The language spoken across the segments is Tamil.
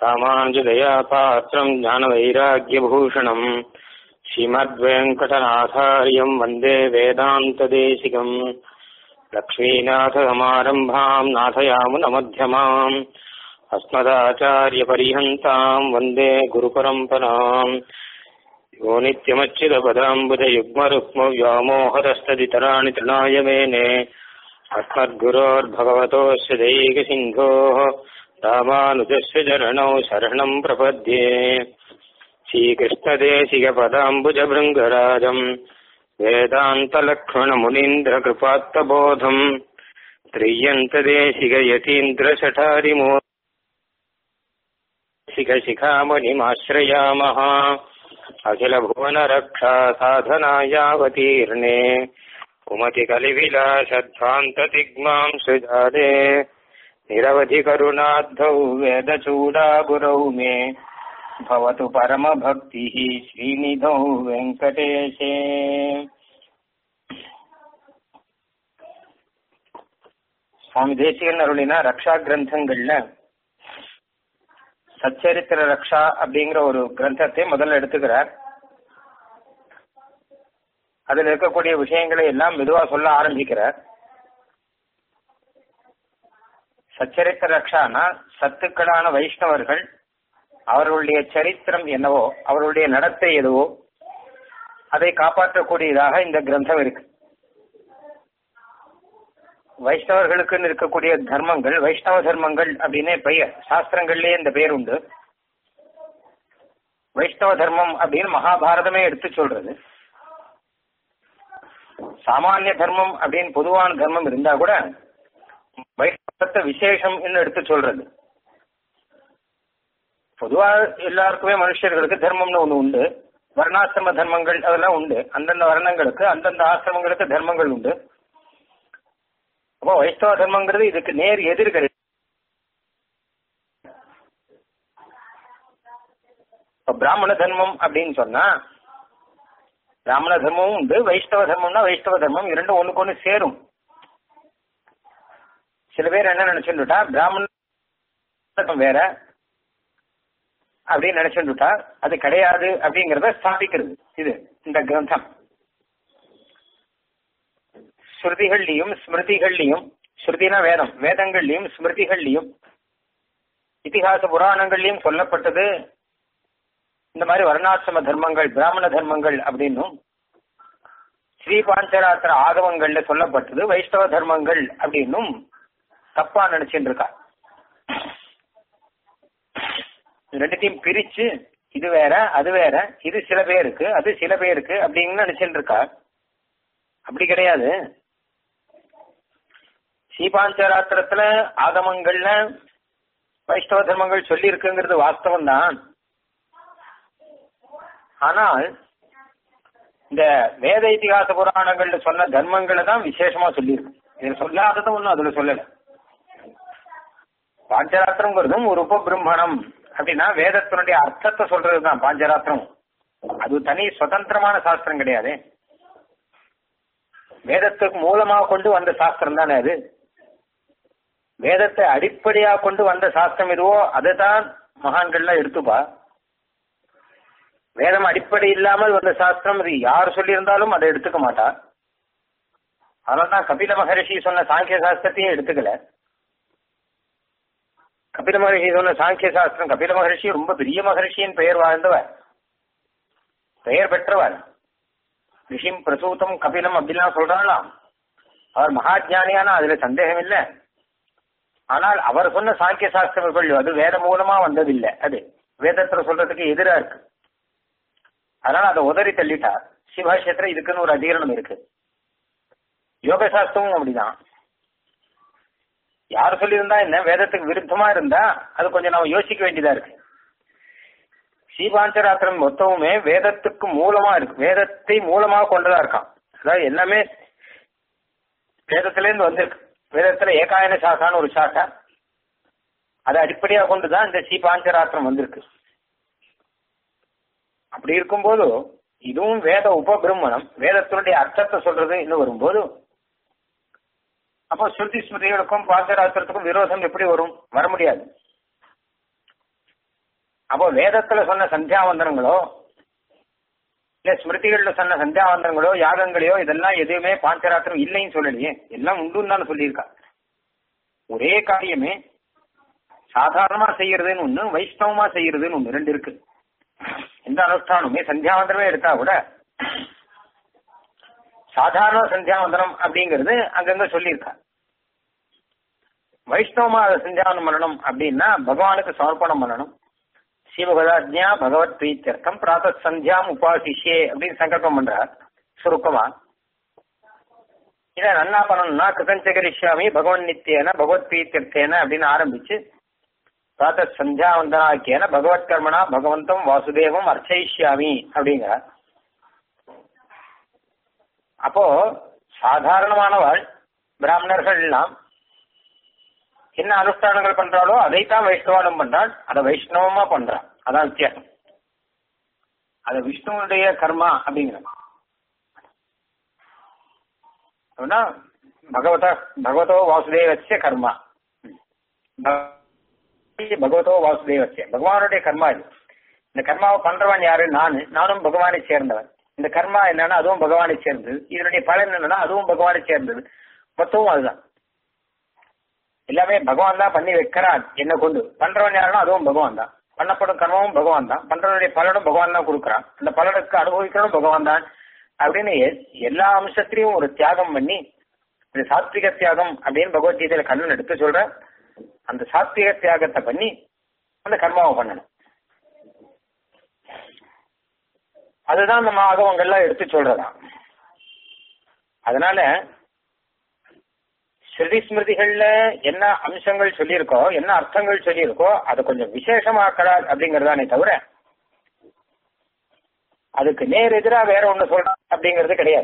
ராமானுஜதயா பாத்திரம் ஞானவைராக்கியபூஷணம் ஸ்ரீமத்வேங்கடநாதாரியம் வந்தே வேதாந்ததேசிகம் லக்ஷ்மீநாथसमारम्भाम् नाथयामुनमध्यमाम् अस्मदाचार्यपर्यन्ताम् वन्दे गुरुपरम्पराम् यो नित्यमच्युतपदाम्बुजयुग्मरुक्मव्यामोहतस्तदितराणि तृणाय मेने अस्मद्गुरोर्भगवतोऽस्य दैकसिन्धोः रामानुजस्य चरणौ शरणम् प्रपद्ये श्रीकृष्णदेशिकपदाम्बुजभृङ्गराजम् वेदान्तलक्ष्मणमुनीन्द्रकृपात्तबोधम् त्रिय्यन्तदेशिकयतीन्द्रशठारिमो शिखशिखामणिमाश्रयामः अखिलभुवनरक्षा साधनायावतीर्णे कुमतिकलिविलासध्वान्ततिग्मां सुजाते निरवधिकरुणाद्धौ वेदचूडागुरौ मे भवतु परमभक्तिः श्रीनिधौ வெங்கடேஷே சுவாமி தேசிகன் அருளினா ரக்ஷா கிரந்தங்கள்ல சச்சரித்திர ரக்ஷா அப்படிங்கிற ஒரு கிரந்தத்தை முதல்ல எடுத்துக்கிறார் அதில் இருக்கக்கூடிய விஷயங்களை எல்லாம் மெதுவா சொல்ல ஆரம்பிக்கிறார் சச்சரித்திர ரக்ஷானா சத்துக்களான வைஷ்ணவர்கள் அவர்களுடைய சரித்திரம் என்னவோ அவர்களுடைய நடத்தை எதுவோ அதை காப்பாற்றக்கூடியதாக இந்த கிரந்தம் இருக்கு வைஷ்ணவர்களுக்குன்னு இருக்கக்கூடிய தர்மங்கள் வைஷ்ணவ தர்மங்கள் அப்படின்னே பெயர் சாஸ்திரங்கள்லயே இந்த பெயர் உண்டு வைஷ்ணவ தர்மம் அப்படின்னு மகாபாரதமே எடுத்து சொல்றது சாமானிய தர்மம் அப்படின்னு பொதுவான தர்மம் இருந்தா கூட வைஷ்ணவத்தை விசேஷம் எடுத்து சொல்றது பொதுவா எல்லாருக்குமே மனுஷர்களுக்கு தர்மம்னு ஒண்ணு உண்டு வர்ணாசிரம தர்மங்கள் அதெல்லாம் உண்டு அந்தந்த வர்ணங்களுக்கு அந்தந்த ஆசிரமங்களுக்கு தர்மங்கள் உண்டு அப்போ வைஷ்ணவ தர்மங்கிறது இதுக்கு நேர் எதிர்கள் இப்ப பிராமண தர்மம் அப்படின்னு சொன்னா பிராமண தர்மமும் உண்டு வைஷ்ணவ தர்மம்னா வைஷ்ணவ தர்மம் இரண்டும் ஒண்ணுக்கு ஒண்ணு சேரும் சில பேர் என்ன நினைச்சுட்டா பிராமண வேற அப்படின்னு நினைச்சுட்டா அது கிடையாது அப்படிங்கறத ஸ்தாபிக்கிறது இது இந்த கிரந்தம் ஸ்ருதிகள்லையும் ஸ்மிருதிகள்லையும் ஸ்ருதினா வேதம் வேதங்கள்லையும் ஸ்மிருதிகள்லையும் இத்திகாச புராணங்கள்லையும் சொல்லப்பட்டது இந்த மாதிரி வர்ணாசிரம தர்மங்கள் பிராமண தர்மங்கள் அப்படின்னும் ஸ்ரீ பாஞ்சராத்திர ஆகவங்கள்ல சொல்லப்பட்டது வைஷ்ணவ தர்மங்கள் அப்படின்னும் தப்பா நினைச்சுட்டு இருக்கா ரெண்டுத்தையும் பிரிச்சு இது வேற அது வேற இது சில பேருக்கு அது சில பேருக்கு அப்படின்னு நினைச்சுட்டு இருக்கா அப்படி கிடையாது ஸ்ரீபாஞ்சராத்திரத்துல ஆகமங்கள்ல வைஷ்ணவ தர்மங்கள் சொல்லி இருக்குங்கிறது வாஸ்தவம் தான் ஆனால் இந்த வேத இத்திகாச புராணங்கள்ல சொன்ன தர்மங்களை தான் விசேஷமா சொல்லியிருக்கு இதுல சொல்லாததும் ஒன்றும் அதுல சொல்லல பாஞ்சராத்திரங்கிறதும் ஒரு உபபிரம்மணம் அப்படின்னா வேதத்தினுடைய அர்த்தத்தை சொல்றதுதான் பாஞ்சராத்திரம் அது தனி சுதந்திரமான சாஸ்திரம் கிடையாது வேதத்துக்கு மூலமாக கொண்டு வந்த சாஸ்திரம் தானே அது வேதத்தை அடிப்படையா கொண்டு வந்த சாஸ்திரம் எதுவோ அதுதான் மகான்கள்லாம் எடுத்துப்பா வேதம் அடிப்படை இல்லாமல் வந்த சாஸ்திரம் அது யார் சொல்லியிருந்தாலும் அதை எடுத்துக்க மாட்டா அதனால்தான் கபில மகரிஷி சொன்ன சாங்கிய சாஸ்திரத்தையும் எடுத்துக்கல கபில மகரிஷி சொன்ன சாங்கிய சாஸ்திரம் கபில மகரிஷி ரொம்ப பெரிய மகரிஷியின் பெயர் வாழ்ந்தவர் பெயர் பெற்றவர் ரிஷிம் பிரசூத்தம் கபிலம் அப்படிலாம் சொல்றாங்களாம் அவர் மகாஜானியானா அதுல சந்தேகம் இல்லை ஆனால் அவர் சொன்ன சாங்கிய சாஸ்திரங்கள் அது வேத மூலமா வந்ததில்லை அது வேதத்துல சொல்றதுக்கு எதிரா இருக்கு அதனால அதை உதறி தள்ளிட்டார் சிவாஷியத்துல இதுக்குன்னு ஒரு அதிகரணம் இருக்கு யோக சாஸ்திரமும் அப்படிதான் யார் சொல்லியிருந்தா என்ன வேதத்துக்கு விருத்தமா இருந்தா அது கொஞ்சம் நாம யோசிக்க வேண்டியதா இருக்கு ஸ்ரீபாஞ்சராத்திரம் மொத்தமுமே வேதத்துக்கு மூலமா இருக்கு வேதத்தை மூலமா கொண்டதா இருக்கான் அதாவது எல்லாமே வேதத்துல இருந்து வந்திருக்கு வேதத்துல ஏகாயன சாக்கான்னு ஒரு சாக்கா அதை அடிப்படையா கொண்டுதான் இந்த ஸ்ரீபாஞ்சராத்திரம் வந்திருக்கு அப்படி இருக்கும்போது இதுவும் வேத உபபிரம்மணம் வேதத்தினுடைய அர்த்தத்தை சொல்றது இன்னும் வரும்போது அப்போ ஸ்ருதி ஸ்மிருதிகளுக்கும் பாஞ்சராத்திரத்துக்கும் விரோதம் எப்படி வரும் வர முடியாது அப்போ வேதத்துல சொன்ன சந்தியாவந்தனங்களோ இல்ல ஸ்மிருதிகள்ல சொன்ன சந்தியாவந்தனங்களோ யாகங்களையோ இதெல்லாம் எதுவுமே பாஞ்சராத்திரம் இல்லைன்னு சொல்லலையே எல்லாம் உண்டுன்னு தான் சொல்லியிருக்கா ஒரே காரியமே சாதாரணமா செய்யறதுன்னு ஒண்ணு வைஷ்ணவமா செய்யறதுன்னு ஒண்ணு ரெண்டு இருக்கு எந்த அனுஷ்டானமே சந்தியாவந்தனமே எடுத்தா கூட சாதாரண சந்தியாவந்தனம் அப்படிங்கிறது அங்கங்க சொல்லியிருக்கா வைஷ்ணவமா அதை சந்தியாவனம் பண்ணணும் அப்படின்னா பகவானுக்கு சமர்ப்பணம் பண்ணணும் சிவபதாஜ்யா பகவத் பிரீத்தியர்த்தம் பிராத்த சந்தியாம் உபாசிஷே அப்படின்னு சங்கல்பம் பண்றார் சுருக்கமா இதை நன்னா பண்ணணும்னா கிருதஞ்சகரிஷாமி பகவன் நித்தியன பகவத் பிரீத்தியர்த்தேன அப்படின்னு ஆரம்பிச்சு பிராத்த சந்தியா வந்தனாக்கியன பகவத் கர்மனா பகவந்தம் வாசுதேவம் அர்ச்சயிஷ்யாமி அப்படிங்கிறார் அப்போ சாதாரணமானவள் பிராமணர்கள் எல்லாம் என்ன அனுஷ்டானங்கள் பண்றாளோ அதைத்தான் வைஷ்ணவானம் பண்றாள் அதை வைஷ்ணவமா பண்றான் அதான் வித்தியாசம் அது விஷ்ணுவுடைய கர்மா அப்படிங்கிற அப்படின்னா பகவத பகவதோ வாசுதேவசிய கர்மா பகவதோ வாசுதேவசிய பகவானுடைய கர்மா இது இந்த கர்மாவை பண்றவன் யாரு நானு நானும் பகவானை சேர்ந்தவன் இந்த கர்மா என்னன்னா அதுவும் பகவானை சேர்ந்தது இதனுடைய பலன் என்னன்னா அதுவும் பகவானை சேர்ந்தது மொத்தமும் அதுதான் எல்லாமே பகவான் தான் பண்ணி வைக்கிறான் என்ன கொண்டு பண்றவன் யாருன்னா அதுவும் பகவான் தான் பண்ணப்படும் கர்மமும் பகவான் தான் பண்றவனுடைய பலனும் பகவான் தான் கொடுக்குறான் அந்த பலனுக்கு அனுபவிக்கிறதும் பகவான் தான் அப்படின்னு எல்லா அம்சத்திலையும் ஒரு தியாகம் பண்ணி இது சாத்விக தியாகம் அப்படின்னு பகவத்கீதையில கண்ணன் எடுத்து சொல்ற அந்த சாத்விக தியாகத்தை பண்ணி அந்த கர்மாவை பண்ணணும் அதுதான் நம்ம ஆகவங்கள்லாம் எடுத்து சொல்றதா அதனால ஸ்ருதி ஸ்மிருதிகள்ல என்ன அம்சங்கள் சொல்லியிருக்கோ என்ன அர்த்தங்கள் சொல்லியிருக்கோ அதை கொஞ்சம் விசேஷமாக்கலாம் அப்படிங்கறதானே தவிர அதுக்கு நேர் எதிரா வேற ஒண்ணு சொல்றான் அப்படிங்கிறது கிடையாது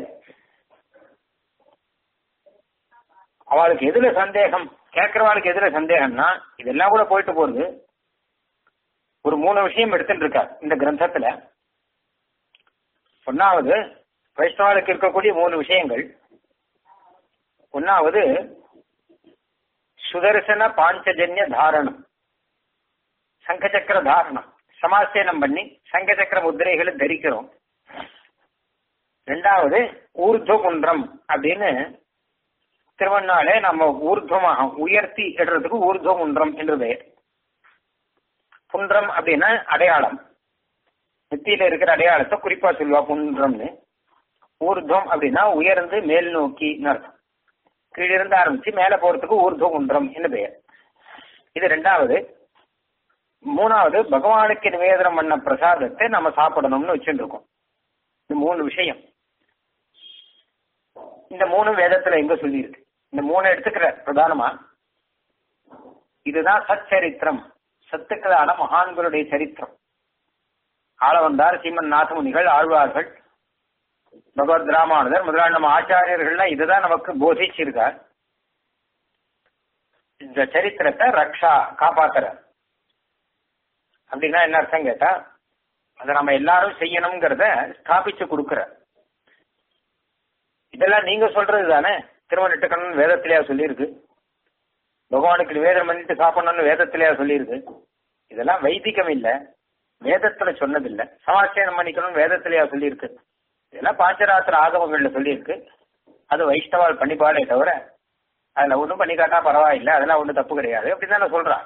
அவளுக்கு எதுல சந்தேகம் கேட்கறவாளுக்கு எதுல சந்தேகம்னா இதெல்லாம் கூட போயிட்டு போறது ஒரு மூணு விஷயம் எடுத்துட்டு இருக்கார் இந்த கிரந்தத்துல ஒன்னாவது வைஷ்ணவாளுக்கு இருக்கக்கூடிய மூணு விஷயங்கள் ஒன்னாவது சுதர்சன பாஞ்சஜன்ய தாரணம் சங்கச்சக்கர தாரணம் சமாசேனம் பண்ணி சங்கச்சக்கர முத்திரைகளை தரிக்கிறோம் ரெண்டாவது ஊர்துவ குன்றம் அப்படின்னு திருவண்ணாலே நம்ம ஊர்துவமாக உயர்த்தி எடுறதுக்கு ஊர்துவ குன்றம் என்று பெயர் குன்றம் அப்படின்னா அடையாளம் நெத்தியில இருக்கிற அடையாளத்தை குறிப்பா சொல்லுவா குன்றம்னு ஊர்துவம் அப்படின்னா உயர்ந்து மேல் நோக்கி அர்த்தம் கீழிருந்து ஆரம்பிச்சு மேல போறதுக்கு ஊர்துவ குன்றம் என்று பெயர் இது ரெண்டாவது மூணாவது பகவானுக்கு நிவேதனம் பண்ண பிரசாதத்தை நம்ம சாப்பிடணும்னு வச்சுட்டு இருக்கோம் இந்த மூணு விஷயம் இந்த மூணு வேதத்துல எங்க சொல்லியிருக்கு இந்த மூணு எடுத்துக்கிற பிரதானமா இதுதான் சச்சரித்திரம் சத்துக்களான மகான்களுடைய சரித்திரம் ஆளவந்தார் சீமன் நாதமுனிகள் ஆழ்வார்கள் பகவத் ராமானுதர் முதலான நம்ம ஆச்சாரியர்கள்லாம் இதுதான் நமக்கு போதிச்சிருக்கார் இந்த சரித்திரத்தை ரக்ஷா காப்பாத்துற அப்படின்னா என்ன அர்த்தம் கேட்டா அதை நம்ம எல்லாரும் செய்யணுங்கிறத ஸ்தாபிச்சு கொடுக்கிற இதெல்லாம் நீங்க சொல்றது தானே திருமணிட்டுக்கணும் வேதத்திலேயா சொல்லியிருக்கு பகவானுக்கு நிவேதனம் பண்ணிட்டு சாப்பிடணும்னு வேதத்திலேயா சொல்லியிருக்கு இதெல்லாம் வைதிகம் இல்ல வேதத்துல சொன்னதில்லை சமாச்சேனம் பண்ணிக்கணும் வேதத்திலேயா சொல்லியிருக்கு இதெல்லாம் பாஞ்சராத்திர ஆகமங்கள்ல சொல்லியிருக்கு அது வைஷ்ணவால் பண்ணிப்பாடே தவிர அதுல ஒன்றும் பண்ணி காட்டா பரவாயில்லை அதெல்லாம் ஒன்றும் தப்பு கிடையாது அப்படின்னு தானே சொல்றான்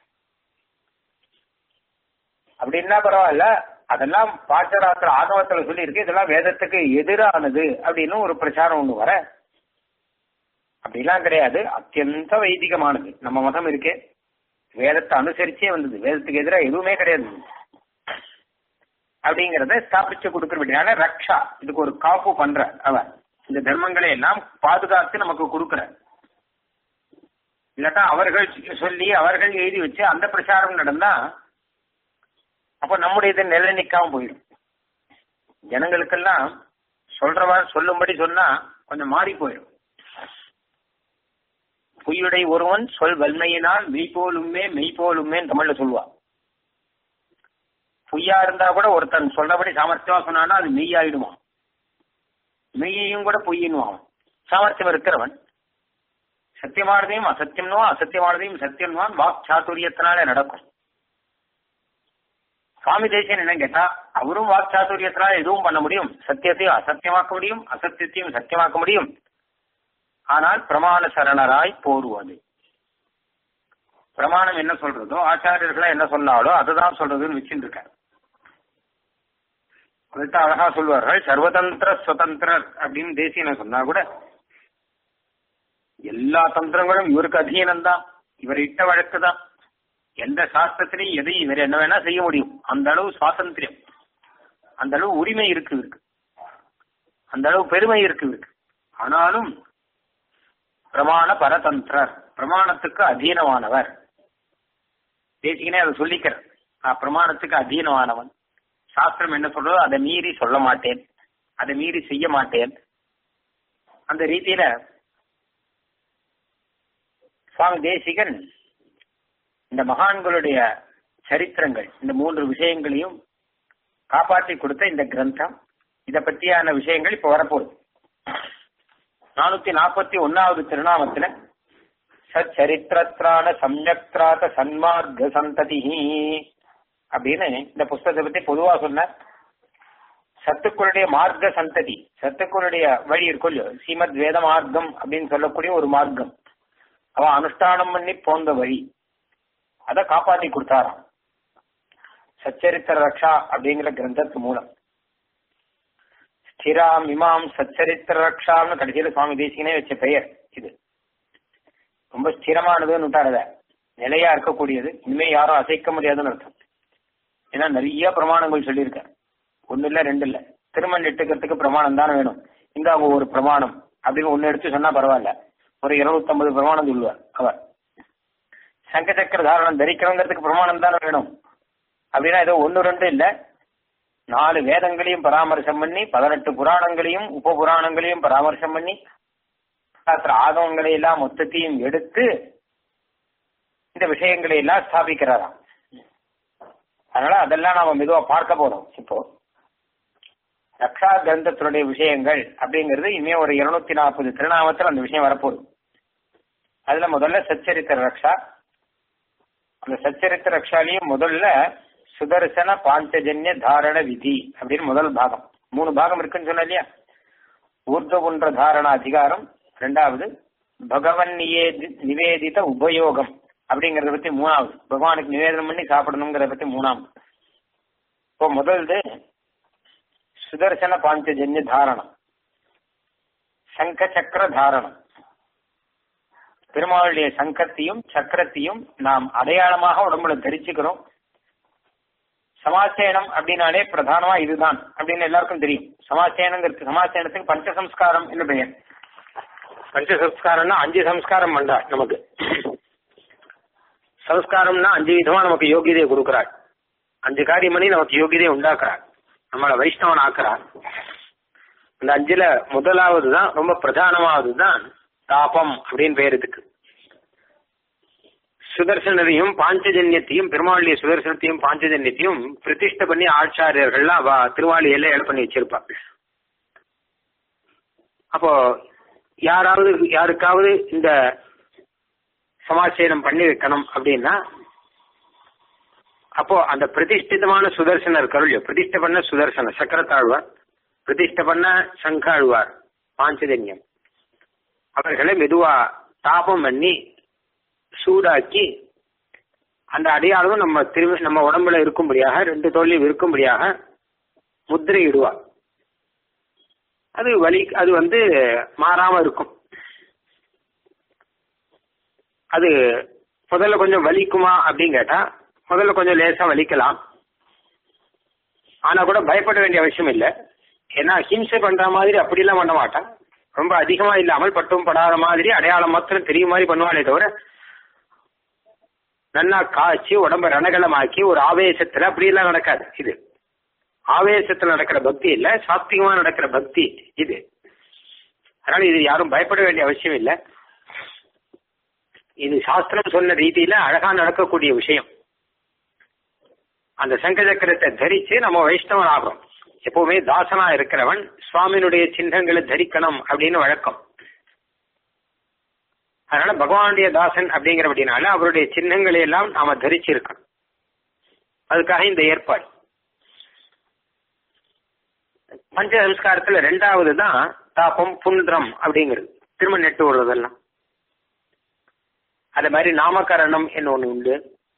அப்படின்னா பரவாயில்ல அதெல்லாம் பாஞ்சராத்திர ஆகமத்துல சொல்லியிருக்கு இதெல்லாம் வேதத்துக்கு எதிரானது அப்படின்னு ஒரு பிரச்சாரம் ஒண்ணு வர அப்படிலாம் கிடையாது அத்தியந்த வைதிகமானது நம்ம மதம் இருக்கே வேதத்தை அனுசரிச்சே வந்தது வேதத்துக்கு எதிராக எதுவுமே கிடையாது அப்படிங்கறத ஸ்தாபிச்சு கொடுக்கறபடியான ரக்ஷா இதுக்கு ஒரு காப்பு பண்ற அவன் இந்த தர்மங்களை எல்லாம் பாதுகாத்து நமக்கு கொடுக்கற இல்லாட்டா அவர்கள் சொல்லி அவர்கள் எழுதி வச்சு அந்த பிரச்சாரம் நடந்தா அப்ப நம்முடைய இது நிலை நிக்காம போயிடும் ஜனங்களுக்கெல்லாம் சொல்றவா சொல்லும்படி சொன்னா கொஞ்சம் மாறி போயிடும் பொய்யுடை ஒருவன் சொல் வன்மையினால் மெய்போலுமே மெய்போலுமே தமிழ்ல சொல்லுவான் பொய்யா இருந்தா கூட ஒருத்தன் சொல்றபடி சாமர்த்தியமா சொன்னானா அது மெய் ஆயிடுவான் மெய்யையும் கூட பொய்யின்வான் சாமர்த்தியம் இருக்கிறவன் சத்தியமானதையும் அசத்தியம்னோ அசத்தியமானதையும் சத்தியம்வான் வாக் சாத்துரியத்தினால நடக்கும் சுவாமி தேசியன் என்ன கேட்டா அவரும் வாக்சாதுரியத்தினால் எதுவும் பண்ண முடியும் சத்தியத்தையும் அசத்தியமாக்க முடியும் அசத்தியத்தையும் சத்தியமாக்க முடியும் ஆனால் பிரமாண சரணராய் போருவது பிரமாணம் என்ன சொல்றதோ ஆச்சாரியர்களா என்ன சொன்னாலோ அதுதான் சொல்றதுன்னு வச்சுட்டு இருக்காரு அதுதான் அழகா சொல்வார்கள் சர்வதந்திர சுதந்திரர் அப்படின்னு தேசியன சொன்னா கூட எல்லா தந்திரங்களும் இவருக்கு அதீனம் தான் இவர் இட்ட வழக்கு தான் எந்த சாஸ்திரத்திலையும் எதையும் இவர் என்ன வேணா செய்ய முடியும் அந்த அளவு சுவாதந்திரம் அந்த அளவு உரிமை இருக்கு இவருக்கு அந்த அளவு பெருமை இருக்கு இவருக்கு ஆனாலும் பிரமாண பரதந்திரர் பிரமாணத்துக்கு அதீனமானவர் தேசிகனே அதை சொல்லிக்கிறார் நான் பிரமாணத்துக்கு அதீனமானவன் சாஸ்திரம் என்ன சொல்றதோ அதை மீறி சொல்ல மாட்டேன் அதை மீறி செய்ய மாட்டேன் அந்த ரீதியில சுவாமி தேசிகன் இந்த மகான்களுடைய சரித்திரங்கள் இந்த மூன்று விஷயங்களையும் காப்பாற்றி கொடுத்த இந்த கிரந்தம் இத பத்தியான விஷயங்கள் இப்ப வரப்போகுது நானூத்தி நாற்பத்தி ஒன்னாவது திருநாமத்துல சச்சரித்திரத்ரான சம்யக்திராத சன்மார்க்க சந்ததி அப்படின்னு இந்த புஸ்தகத்தை பத்தி பொதுவா சொன்னார் சத்துக்களுடைய மார்க்க சந்ததி சத்துக்களுடைய வழி இருக்கும் இல்லையோ ஸ்ரீமத் வேத மார்க்கம் அப்படின்னு சொல்லக்கூடிய ஒரு மார்க்கம் அவன் அனுஷ்டானம் பண்ணி போந்த வழி அதை காப்பாத்தி கொடுத்தாராம் சச்சரித்திர ரக்ஷா அப்படிங்கிற கிரந்தத்து மூலம் ஸ்திராம் இமாம் சச்சரித்திர ரக்ஷான்னு கடைசியில சுவாமி தேசிகனே வச்ச பெயர் இது ரொம்ப ஸ்திரமானதுன்னு விட்டாரத நிலையா இருக்கக்கூடியது இனிமே யாரும் அசைக்க முடியாதுன்னு அர்த்தம் ஏன்னா நிறைய பிரமாணங்கள் சொல்லியிருக்காரு ஒன்னு இல்ல ரெண்டு இல்ல திருமண் இட்டுக்கிறதுக்கு பிரமாணம் தானே வேணும் இந்த அவங்க ஒரு பிரமாணம் அப்படின்னு ஒன்னு எடுத்து சொன்னா பரவாயில்ல ஒரு இருநூத்தி ஐம்பது பிரமாணம் சொல்லுவார் அவர் சங்க சக்கர தாரணம் தரிக்கணுங்கிறதுக்கு பிரமாணம் தானே வேணும் அப்படின்னா ஏதோ ஒன்னு ரெண்டு இல்ல நாலு வேதங்களையும் பராமரிசம் பண்ணி பதினெட்டு புராணங்களையும் உப புராணங்களையும் பராமரிசம் பண்ணி சாஸ்திர ஆகமங்களை எல்லாம் மொத்தத்தையும் எடுத்து இந்த விஷயங்களை எல்லாம் ஸ்தாபிக்கிறாராம் அதனால அதெல்லாம் நாம மெதுவா பார்க்க போறோம் இப்போ ரக்ஷா கிரந்தத்தினுடைய விஷயங்கள் அப்படிங்கிறது இனிமே ஒரு இருநூத்தி நாற்பது திருநாமத்தில் அந்த விஷயம் வரப்போகுது அதுல முதல்ல சச்சரித்திர ரக்ஷா அந்த சச்சரித்திர ரக்ஷாலையும் முதல்ல சுதர்சன பாஞ்சஜன்ய தாரண விதி அப்படின்னு முதல் பாகம் மூணு பாகம் இருக்குன்னு சொன்ன இல்லையா ஊர்துகுன்ற தாரண அதிகாரம் ரெண்டாவது பகவன் நிவேதி நிவேதித உபயோகம் அப்படிங்கறத பத்தி மூணாவது பகவானுக்கு நிவேதனம் பண்ணி சாப்பிடணுங்கிறத பத்தி மூணாவது இப்போ முதல்து சுதர்சன பாஞ்சஜன்ய தாரணம் சங்க சக்கர தாரணம் பெருமாளுடைய சங்கத்தையும் சக்கரத்தையும் நாம் அடையாளமாக உடம்புல தரிச்சுக்கிறோம் சமாசேனம் அப்படின்னாலே பிரதானமா இதுதான் அப்படின்னு எல்லாருக்கும் தெரியும் சமாசேனங்கிறது சமாசேனத்துக்கு பஞ்சசம்ஸ்காரம் என்று பெயர் பஞ்சசம்ஸ்காரம்னா அஞ்சு சம்ஸ்காரம் பண்றார் நமக்கு சம்ஸ்காரம்னா அஞ்சு விதமா நமக்கு யோகியதையை கொடுக்கிறார் அஞ்சு காரியம் பண்ணி நமக்கு யோகியதையை உண்டாக்குறார் நம்மளை வைஷ்ணவன் ஆக்குறார் இந்த அஞ்சுல முதலாவது தான் ரொம்ப பிரதானமாவது தான் தாபம் அப்படின்னு பேர் இதுக்கு சுதர்சனரையும் பாஞ்சஜன்யத்தையும் பெருமாளுடைய சுதர்சனத்தையும் பாஞ்சஜன்யத்தையும் பிரதிஷ்ட பண்ணி ஆச்சாரியர்கள்லாம் அவ திருவாளியில ஏழு பண்ணி வச்சிருப்பாங்க அப்போ யாராவது யாருக்காவது இந்த சமாச்சேனம் பண்ணி வைக்கணும் அப்படின்னா அப்போ அந்த பிரதிஷ்டிதமான சுதர்சனர் கருள் பிரதிஷ்ட பண்ண சுதர்சன சக்கரத்தாழ்வார் பிரதிஷ்ட பண்ண சங்காழ்வார் பாஞ்சஜன்யம் அவர்களை மெதுவா தாபம் பண்ணி சூடாக்கி அந்த அடையாளம் நம்ம திரும்பி நம்ம உடம்புல இருக்கும்படியாக ரெண்டு தோல்லையும் இருக்கும்படியாக முத்திரையிடுவார் அது வலி அது வந்து மாறாம இருக்கும் அது முதல்ல கொஞ்சம் வலிக்குமா அப்படின்னு கேட்டா முதல்ல கொஞ்சம் லேசா வலிக்கலாம் ஆனா கூட பயப்பட வேண்டிய அவசியம் இல்லை ஏன்னா ஹிம்சை பண்ற மாதிரி அப்படிலாம் பண்ண மாட்டான் ரொம்ப அதிகமா இல்லாமல் பட்டும் படாத மாதிரி அடையாளம் மாத்திரம் தெரியும் மாதிரி பண்ணுவானே தவிர நல்லா காய்ச்சி உடம்ப ரணகலமாக்கி ஒரு ஆவேசத்துல அப்படியெல்லாம் நடக்காது இது ஆவேசத்துல நடக்கிற பக்தி இல்ல சாத்விகமா நடக்கிற பக்தி இது அதனால இது யாரும் பயப்பட வேண்டிய அவசியம் இல்லை இது சாஸ்திரம் சொன்ன ரீதியில அழகா நடக்கக்கூடிய விஷயம் அந்த சங்க சக்கரத்தை தரிச்சு நம்ம வைஷ்ணவன் ஆகிறோம் எப்பவுமே தாசனா இருக்கிறவன் சுவாமியினுடைய சின்னங்களை தரிக்கணும் அப்படின்னு வழக்கம் அதனால பகவானுடைய தாசன் அப்படிங்கிறபடினால அவருடைய சின்னங்களை எல்லாம் நாம தரிச்சிருக்கோம் அதுக்காக இந்த ஏற்பாடு பஞ்ச சம்ஸ்காரத்துல ரெண்டாவது தான் தாபம் புன்றம் அப்படிங்கிறது திரும்ப நெட்டு விடுறதெல்லாம் அதே மாதிரி நாமகரணம் என்ன ஒண்ணு உண்டு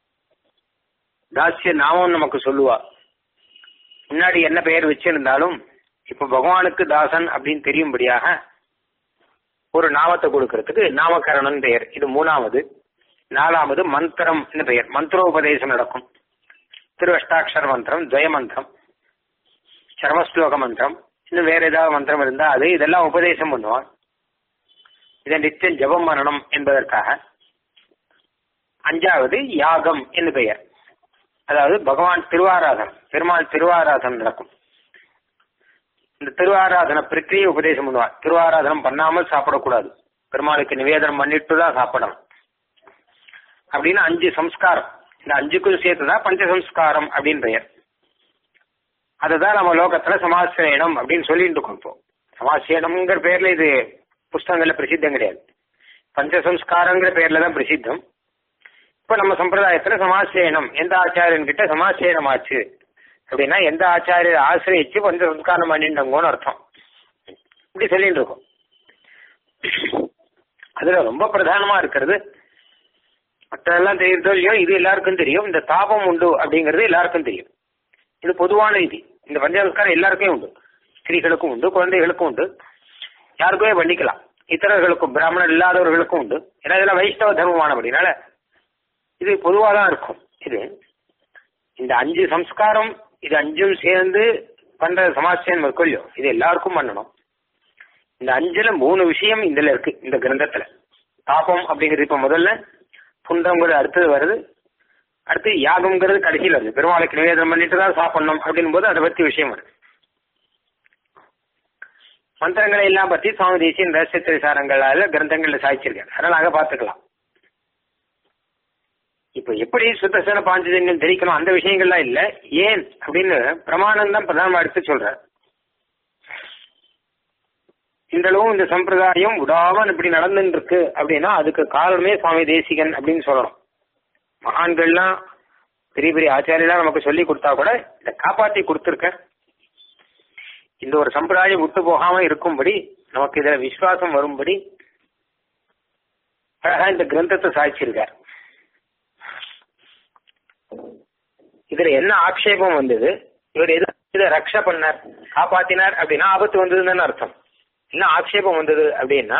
தாசிய நாமம் நமக்கு சொல்லுவா முன்னாடி என்ன பெயர் வச்சிருந்தாலும் இப்ப பகவானுக்கு தாசன் அப்படின்னு தெரியும்படியாக ஒரு நாமத்தை கொடுக்கறதுக்கு நாமகரணம் பெயர் இது மூணாவது நாலாவது மந்திரம் பெயர் மந்திரோபதேசம் நடக்கும் திருவஷ்டாட்சர மந்திரம் துவய மந்திரம் சர்மஸ்லோக மந்திரம் இன்னும் வேற ஏதாவது மந்திரம் இருந்தா அது இதெல்லாம் உபதேசம் பண்ணுவான் இதை நித்தியம் ஜபம் பண்ணணும் என்பதற்காக அஞ்சாவது யாகம் என்று பெயர் அதாவது பகவான் திருவாராதனம் பெருமாள் திருவாராதனம் நடக்கும் இந்த திருவாராதன பிரக்கிரியை உபதேசம் பண்ணுவார் திருவாராதனம் பண்ணாமல் சாப்பிடக்கூடாது பெருமாளுக்கு நிவேதனம் பண்ணிட்டு தான் சாப்பிடணும் அப்படின்னு அஞ்சு சம்ஸ்காரம் இந்த அஞ்சுக்கும் சேர்த்துதான் பஞ்ச சம்ஸ்காரம் அப்படின்னு பெயர் அதுதான் நம்ம லோகத்துல சமாசிரயணம் அப்படின்னு சொல்லிட்டு இருக்கோம் இப்போ சமாசிரயணம்ங்கிற பேர்ல இது புஸ்தகங்கள்ல பிரசித்தம் கிடையாது பஞ்சசம்ஸ்காரங்கிற பேர்ல தான் பிரசித்தம் இப்ப நம்ம சம்பிரதாயத்துல சமாசிரயணம் எந்த ஆச்சாரியன் கிட்ட சமாசிரயணம் ஆச்சு அப்படின்னா எந்த ஆச்சாரியர் ஆசிரியச்சு பஞ்ச சம்ஸ்காரம் பண்ணிட்டோங்கன்னு அர்த்தம் இப்படி சொல்லிட்டு இருக்கோம் அதுல ரொம்ப பிரதானமா இருக்கிறது மற்றதெல்லாம் தெரியுதோ இல்லையோ இது எல்லாருக்கும் தெரியும் இந்த தாபம் உண்டு அப்படிங்கிறது எல்லாருக்கும் தெரியும் இது பொதுவான விதி இந்த பஞ்சசம்ஸ்காரம் எல்லாருக்கும் உண்டு ஸ்திரீகளுக்கும் உண்டு குழந்தைகளுக்கும் உண்டு யாருக்குமே பண்ணிக்கலாம் இத்தரர்களுக்கும் பிராமணர் இல்லாதவர்களுக்கும் உண்டு ஏன்னா இதெல்லாம் வைஷ்ணவ தர்மமானபடினால இது பொதுவாக தான் இருக்கும் இது இந்த அஞ்சு சம்ஸ்காரம் இது அஞ்சும் சேர்ந்து பண்ற சமாசியம் இருக்கும் இல்லையோ இது எல்லாருக்கும் பண்ணணும் இந்த அஞ்சுல மூணு விஷயம் இதுல இருக்கு இந்த கிரந்தத்துல தாபம் அப்படிங்கிறது இப்ப முதல்ல புண்டம்ங்கிறது அடுத்தது வருது அடுத்து யாகம்ங்கிறது கடைசியில் வருது பெருமாளுக்கு நிவேதனம் பண்ணிட்டு தான் சாப்பிடணும் அப்படின் போது அதை பத்தி விஷயம் வருது மந்திரங்களை எல்லாம் பத்தி சுவாமி தேசியன் ரகசிய திரைசாரங்களால கிரந்தங்கள்ல சாய்ச்சிருக்காரு அதனால அங்க பாத்துக்கலாம் இப்ப எப்படி சுத்தசன பாஞ்சஜன்யம் தெரிக்கணும் அந்த விஷயங்கள்லாம் இல்ல ஏன் அப்படின்னு பிரமாணம் தான் பிரதானமா எடுத்து சொல்ற இன்றளவும் இந்த சம்பிரதாயம் விடாமல் இப்படி நடந்துட்டு இருக்கு அப்படின்னா அதுக்கு காரணமே சுவாமி தேசிகன் அப்படின்னு சொல்லணும் மகான்கள்லாம் பெரிய பெரிய ஆச்சாரியெல்லாம் நமக்கு சொல்லி கொடுத்தா கூட இதை காப்பாத்தி கொடுத்துருக்க இந்த ஒரு சம்பிரதாயம் விட்டு போகாம இருக்கும்படி நமக்கு இதுல விசுவாசம் வரும்படி அழகா இந்த கிரந்தத்தை சாய்ச்சிருக்கார் இதுல என்ன ஆக்ஷேபம் வந்தது இவர் எது இதை ரக்ஷ பண்ணார் காப்பாத்தினார் அப்படின்னா ஆபத்து வந்ததுன்னு அர்த்தம் என்ன ஆக்ஷேபம் வந்தது அப்படின்னா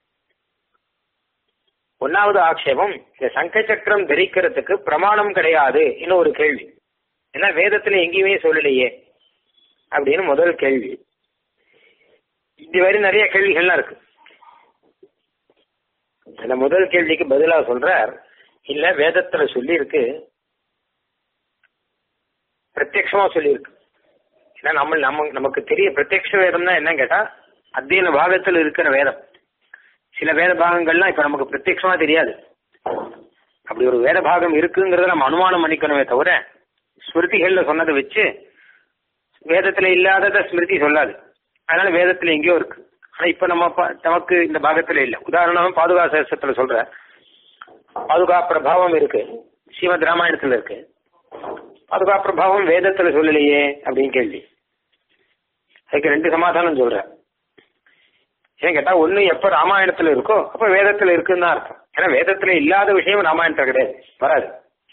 ஒன்னாவது ஆக்ஷேபம் இந்த சங்க சக்கரம் தரிக்கிறதுக்கு பிரமாணம் கிடையாது இன்னும் ஒரு கேள்வி ஏன்னா வேதத்துல எங்கேயுமே சொல்லலையே அப்படின்னு முதல் கேள்வி இதுவரை நிறைய கேள்விகள்லாம் இருக்கு அந்த முதல் கேள்விக்கு பதிலா சொல்றார் இல்ல வேதத்துல சொல்லி இருக்கு பிரத்யமா சொல்லியிருக்கு ஏன்னா நம்ம நம்ம நமக்கு தெரிய பிரத்யக்ஷ வேதம்னா என்ன கேட்டா அத்தியன பாகத்தில் இருக்கிற வேதம் சில வேத பாகங்கள்லாம் இப்ப நமக்கு பிரத்யமா தெரியாது அப்படி ஒரு வேத பாகம் இருக்குங்கிறத நம்ம அனுமானம் பண்ணிக்கணுமே தவிர ஸ்மிருதிகள்ல சொன்னதை வச்சு வேதத்துல இல்லாதத ஸ்மிருதி சொல்லாது அதனால வேதத்துல எங்கேயோ இருக்கு ஆனா இப்ப நம்ம ப- நமக்கு இந்த பாகத்துல இல்ல உதாரணம் பாதுகா சேஷத்துல சொல்ற பாதுகா பிரபாவம் இருக்கு ஸ்ரீமத் ராமாயணத்துல இருக்கு பாதுகா பிரபாவம் வேதத்துல சொல்லலையே அப்படின்னு கேள்வி அதுக்கு ரெண்டு சமாதானம் சொல்றேன் ஏன் கேட்டா ஒண்ணு எப்ப ராமாயணத்துல இருக்கோ அப்ப வேதத்துல இருக்குன்னு தான் அர்த்தம் ஏன்னா வேதத்துல இல்லாத விஷயம் ராமாயணத்துல கிடையாது வராது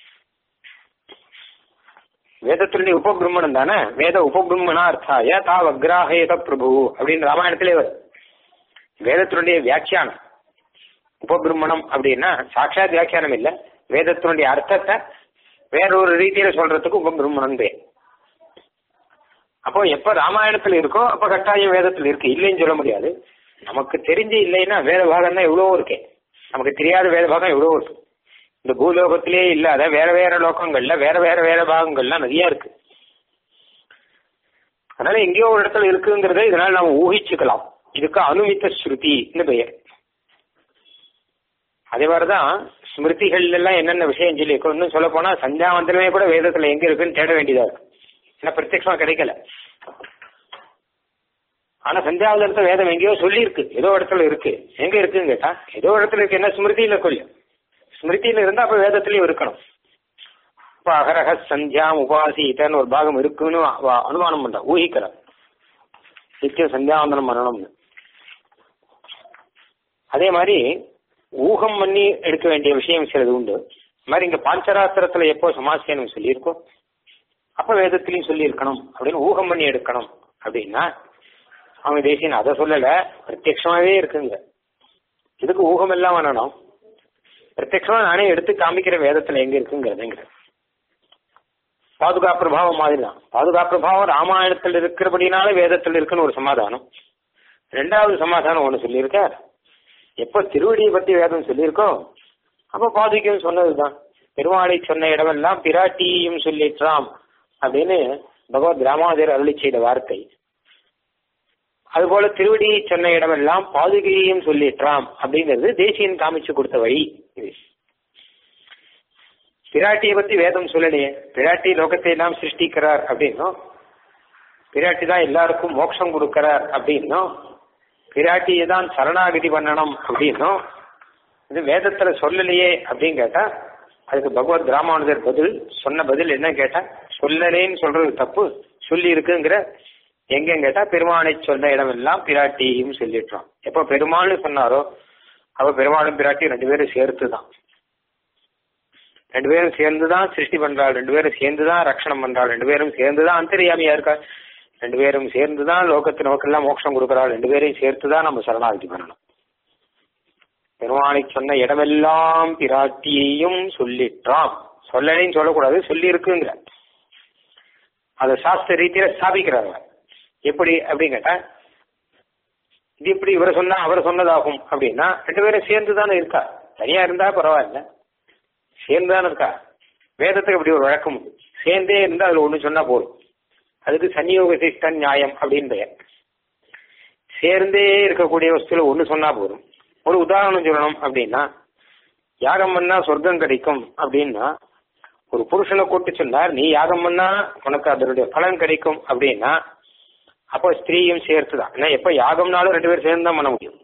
வேதத்தினுடைய உபபிரம்மணம் தானே வேத உபபிரம்மணா அர்த்தாய தா வக்ராஹேத பிரபு அப்படின்னு ராமாயணத்திலே வருது வேதத்தினுடைய வியாக்கியானம் உபபிரம்மணம் அப்படின்னா சாட்சாத் வியாக்கியானம் இல்ல வேதத்தினுடைய அர்த்தத்தை வேற ஒரு ரீதியில சொல்றதுக்கு உபபிரம்மணம் பேர் அப்போ எப்ப ராமாயணத்துல இருக்கோ அப்ப கட்டாயம் வேதத்துல இருக்கு இல்லைன்னு சொல்ல முடியாது நமக்கு தெரிஞ்சு இல்லைன்னா வேத பாகம் தான் எவ்வளவோ இருக்கே நமக்கு தெரியாத வேத பாகம் எவ்வளவோ இருக்கு இந்த பூலோகத்திலே இல்லாத வேற வேற லோகங்கள்ல வேற வேற வேற பாகங்கள்லாம் நிறைய இருக்கு அதனால எங்கேயோ ஒரு இடத்துல இருக்குங்கிறத இதனால நாம ஊகிச்சுக்கலாம் இதுக்கு அனுமித்த ஸ்ருதின்னு பெயர் அதே மாதிரிதான் ஸ்மிருதிகள் எல்லாம் என்னென்ன விஷயம் சொல்லி இருக்கு இன்னும் சொல்ல போனா சந்தியாவந்தனமே கூட வேதத்துல எங்க இருக்குன்னு தேட வேண்டியதா இருக்கு ஏன்னா பிரத்யட்சமா கிடைக்கல ஆனா சந்தியாவந்தனத்தை வேதம் எங்கேயோ சொல்லி இருக்கு ஏதோ இடத்துல இருக்கு எங்க இருக்குன்னு கேட்டா ஏதோ இடத்துல இருக்கு என்ன ஸ்மிருதியில கொள்ளும் ஸ்மிருதியில இருந்தா அப்ப வேதத்திலயும் இருக்கணும் இப்ப அகரக சந்தியாம் உபாசித்தன்னு ஒரு பாகம் இருக்குன்னு அவ அனுமானம் பண்ற ஊகிக்கிறார் நித்தியம் சந்தியாவந்தனம் பண்ணணும்னு அதே மாதிரி ஊகம் பண்ணி எடுக்க வேண்டிய விஷயம் சிலது உண்டு அது மாதிரி இங்க பாஞ்சராத்திரத்துல எப்போ சமாசியனம் சொல்லியிருக்கோம் அப்ப வேதத்திலையும் சொல்லியிருக்கணும் அப்படின்னு ஊகம் பண்ணி எடுக்கணும் அப்படின்னா அவங்க தேசியன் அதை சொல்லல பிரத்யட்சமாவே இருக்குங்க இதுக்கு ஊகம் எல்லாம் பண்ணணும் பிரத்யட்சமா நானே எடுத்து காமிக்கிற வேதத்துல எங்க இருக்குங்கிறதுங்கிற பாதுகா பிரபாவம் மாதிரி தான் பாதுகா பிரபாவம் ராமாயணத்தில் இருக்கிறபடினால வேதத்தில் இருக்குன்னு ஒரு சமாதானம் ரெண்டாவது சமாதானம் ஒண்ணு சொல்லியிருக்கார் எப்போ திருவடியை பத்தி வேதம் சொல்லியிருக்கோ அப்ப பாதுகையும் சொன்னதுதான் பெருமாளை சொன்ன இடமெல்லாம் பிராட்டியும் சொல்லிற்றாம் அப்படின்னு பகவத் ராமாதர் அருளி செய்த வார்த்தை அதுபோல திருவடியை சொன்ன இடமெல்லாம் பாதுகையையும் சொல்லிற்றாம் அப்படிங்கிறது தேசியன் காமிச்சு கொடுத்த வழி இது பிராட்டியை பத்தி வேதம் சொல்லலையே பிராட்டி லோகத்தை எல்லாம் சிருஷ்டிக்கிறார் அப்படின்னும் பிராட்டி தான் எல்லாருக்கும் மோட்சம் கொடுக்கிறார் அப்படின்னும் பிராட்டியை தான் சரணாகதி பண்ணணும் அப்படின்னும் இது வேதத்துல சொல்லலையே அப்படின்னு கேட்டா அதுக்கு பகவத் ராமானுஜர் பதில் சொன்ன பதில் என்ன கேட்டா சொல்லலேன்னு சொல்றது தப்பு சொல்லி இருக்குங்கிற எங்க கேட்டா பெருமானை சொன்ன இடமெல்லாம் பிராட்டியும் சொல்லிட்டோம் எப்போ பெருமாள்னு சொன்னாரோ அவ பெருமாளும் பிராட்டியும் ரெண்டு பேரும் சேர்த்து தான் ரெண்டு பேரும் சேர்ந்து தான் சிருஷ்டி பண்றாள் ரெண்டு பேரும் சேர்ந்து தான் ரட்சணம் பண்றாள் ரெண்டு பேரும் சேர்ந்து தான் அந்தரியாமியா இருக்கா ரெண்டு பேரும் சேர்ந்து தான் லோகத்து நோக்கெல்லாம் மோட்சம் கொடுக்கறாள் ரெண்டு பேரையும் சேர்த்து தான் நம்ம சரணாகதி பண்ணணும் பெருமானை சொன்ன இடமெல்லாம் பிராட்டியையும் சொல்லிட்டாம் சொல்லலைன்னு சொல்லக்கூடாது சொல்லி இருக்குங்கிற அதை சாஸ்திர ரீதியில ஸ்தாபிக்கிறார் எப்படி அப்படின்னு கேட்டா இது எப்படி இவர் சொன்னா அவர் சொன்னதாகும் அப்படின்னா ரெண்டு பேரும் சேர்ந்து தானே இருக்கா தனியா இருந்தா பரவாயில்ல சேர்ந்து தானே இருக்கா வேதத்துக்கு அப்படி ஒரு வழக்கம் உண்டு சேர்ந்தே இருந்தா அதுல ஒண்ணு சொன்னா போதும் அதுக்கு சன்னியோக சிஷ்டன் நியாயம் அப்படின்னு பெயர் சேர்ந்தே இருக்கக்கூடிய வஸ்துல ஒண்ணு சொன்னா போதும் ஒரு உதாரணம் சொல்லணும் அப்படின்னா யாகம் பண்ணா சொர்க்கம் கிடைக்கும் அப்படின்னா ஒரு புருஷனை கூட்டு சொன்னார் நீ யாகம் பண்ணா உனக்கு அதனுடைய பலன் கிடைக்கும் அப்படின்னா அப்போ ஸ்திரீயும் சேர்த்து தான் ஏன்னா எப்ப யாகம்னாலும் ரெண்டு பேரும் சேர்ந்து தான் பண்ண முடியும்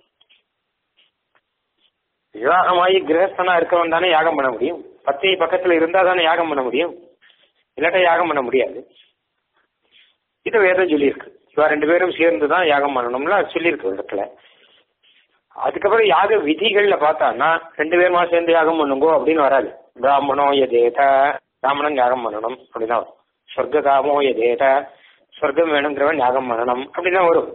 விவாகமாகி கிரகஸ்தனா இருக்கவன் தானே யாகம் பண்ண முடியும் பத்தினி பக்கத்துல இருந்தா தானே யாகம் பண்ண முடியும் இல்லாட்டா யாகம் பண்ண முடியாது இது வேதம் சொல்லியிருக்கு இவா ரெண்டு பேரும் சேர்ந்து தான் யாகம் பண்ணணும்லாம் சொல்லியிருக்கு ஒரு இடத்துல அதுக்கப்புறம் யாக விதிகள்ல பார்த்தான்னா ரெண்டு பேருமா சேர்ந்து யாகம் பண்ணுங்கோ அப்படின்னு வராது பிராமணோ எதேத பிராமணன் யாகம் பண்ணணும் அப்படின்னா வரும் சொர்க்க காமோ எதேத சொர்க்கம் வேணுங்கிறவன் யாகம் பண்ணணும் அப்படின்னா வரும்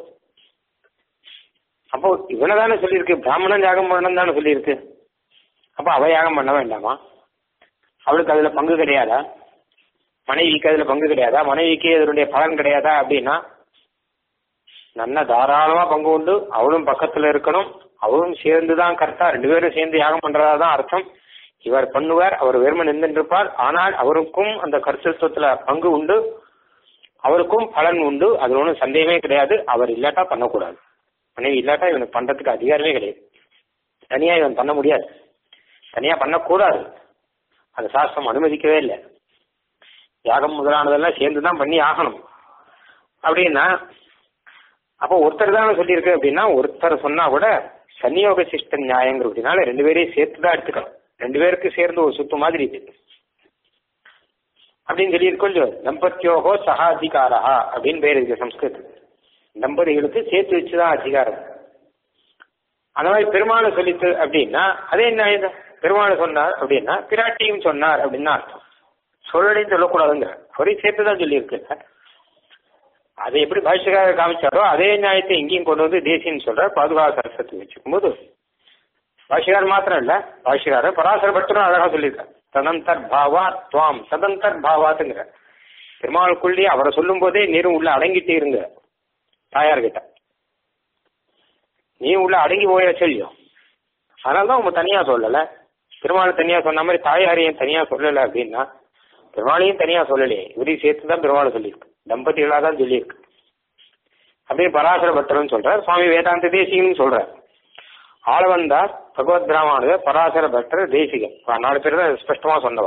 அப்போ இவனை தானே சொல்லியிருக்கு பிராமணன் யாகம் பண்ணணும் தானே சொல்லியிருக்கு அப்போ அவ யாகம் பண்ண வேண்டாமா அவளுக்கு அதுல பங்கு கிடையாதா மனைவிக்கு அதுல பங்கு கிடையாதா மனைவிக்கு அதனுடைய பலன் கிடையாதா அப்படின்னா நல்ல தாராளமா பங்கு உண்டு அவளும் பக்கத்துல இருக்கணும் அவளும் சேர்ந்து தான் கரெக்டா ரெண்டு பேரும் சேர்ந்து யாகம் பண்றதா தான் அர்த்தம் இவர் பண்ணுவார் அவர் வெறும நின்றுருப்பார் ஆனால் அவருக்கும் அந்த கர்த்தத்துவத்துல பங்கு உண்டு அவருக்கும் பலன் உண்டு அது ஒன்றும் சந்தேகமே கிடையாது அவர் இல்லாட்டா பண்ணக்கூடாது மனைவி இல்லாட்டா இவனுக்கு பண்றதுக்கு அதிகாரமே கிடையாது தனியா இவன் பண்ண முடியாது தனியா பண்ணக்கூடாது அது சாஸ்திரம் அனுமதிக்கவே இல்லை யாகம் முதலானதெல்லாம் சேர்ந்து தான் பண்ணி ஆகணும் அப்படின்னா அப்போ ஒருத்தர் தானே சொல்லியிருக்கு அப்படின்னா ஒருத்தர் சொன்னா கூட சன்னியோக சிஷ்ட நியாயங்கிறதுனால ரெண்டு பேரையும் சேர்த்து தான் எடுத்துக்கணும் ரெண்டு பேருக்கு சேர்ந்து ஒரு சுத்து மாதிரி இது அப்படின்னு சொல்லியிருக்கோம் இல்லையோ தம்பத்தியோகோ சகாதிகாரா அப்படின்னு பேர் இருக்கு சம்ஸ்கிருதம் தம்பதிகளுக்கு சேர்த்து வச்சுதான் அதிகாரம் அந்த மாதிரி பெருமாளை சொல்லித்து அப்படின்னா அதே என்ன பெருமாளை சொன்னார் அப்படின்னா பிராட்டியும் சொன்னார் அப்படின்னு அர்த்தம் சொல்லலையும் சொல்லக்கூடாதுங்க அவரையும் சேர்த்து தான் சொல்லியிருக்கு அதை எப்படி பாஷ்யக்காரர் காமிச்சாரோ அதே நியாயத்தை இங்கேயும் கொண்டு வந்து தேசியன்னு சொல்ற பாதுகாப்பு சரஸ்வதி வச்சுக்கும் போது பாஷ்யக்காரர் மாத்திரம் இல்ல பாஷ்யக்காரர் பராசர பட்டரும் அழகா சொல்லியிருக்கார் ததந்தர் பாவா துவாம் சதந்தர் பாவாத்துங்கிற பெருமாளுக்குள்ளேயே அவரை சொல்லும் போதே நீரும் உள்ள அடங்கிட்டே இருங்க தாயார்கிட்ட நீ உள்ள அடங்கி போய சொல்லியும் அதனாலதான் உங்க தனியா சொல்லல பெருமாள் தனியா சொன்ன மாதிரி தாயாரையும் தனியா சொல்லல அப்படின்னா பெருமாளையும் தனியா சொல்லலையே இவரையும் சேர்த்து தான் பெருமாளை சொல்லியிருக்கு தம்பதிகளா தான் சொல்லியிருக்கு அப்படியே பராசர பட்டர்னு சொல்றார் சுவாமி வேதாந்த தேசிகம்னு சொல்றார் ஆளவந்தார் பகவத் ராமானுஜர் பராசர பட்டர் தேசிகம் நாலு பேர் தான் ஸ்பஷ்டமா சொன்னவா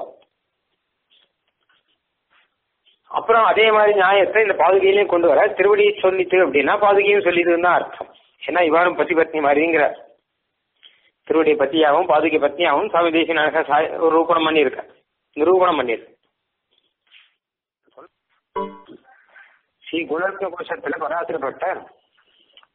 அப்புறம் அதே மாதிரி நியாயத்தை இந்த பாதுகையிலையும் கொண்டு வர திருவடியை சொல்லிட்டு அப்படின்னா பாதுகையும் சொல்லிதுன்னு தான் அர்த்தம் ஏன்னா இவ்வாறும் பத்தி பத்னி மாதிரிங்கிற திருவடி பத்தியாகவும் பாதுகை பத்னியாகவும் சுவாமி தேசிய அழகா ஒரு ரூபணம் பண்ணியிருக்க நிரூபணம் பண்ணியிருக்கு ஸ்ரீ குணர்த்த கோஷத்துல பராசரப்பட்ட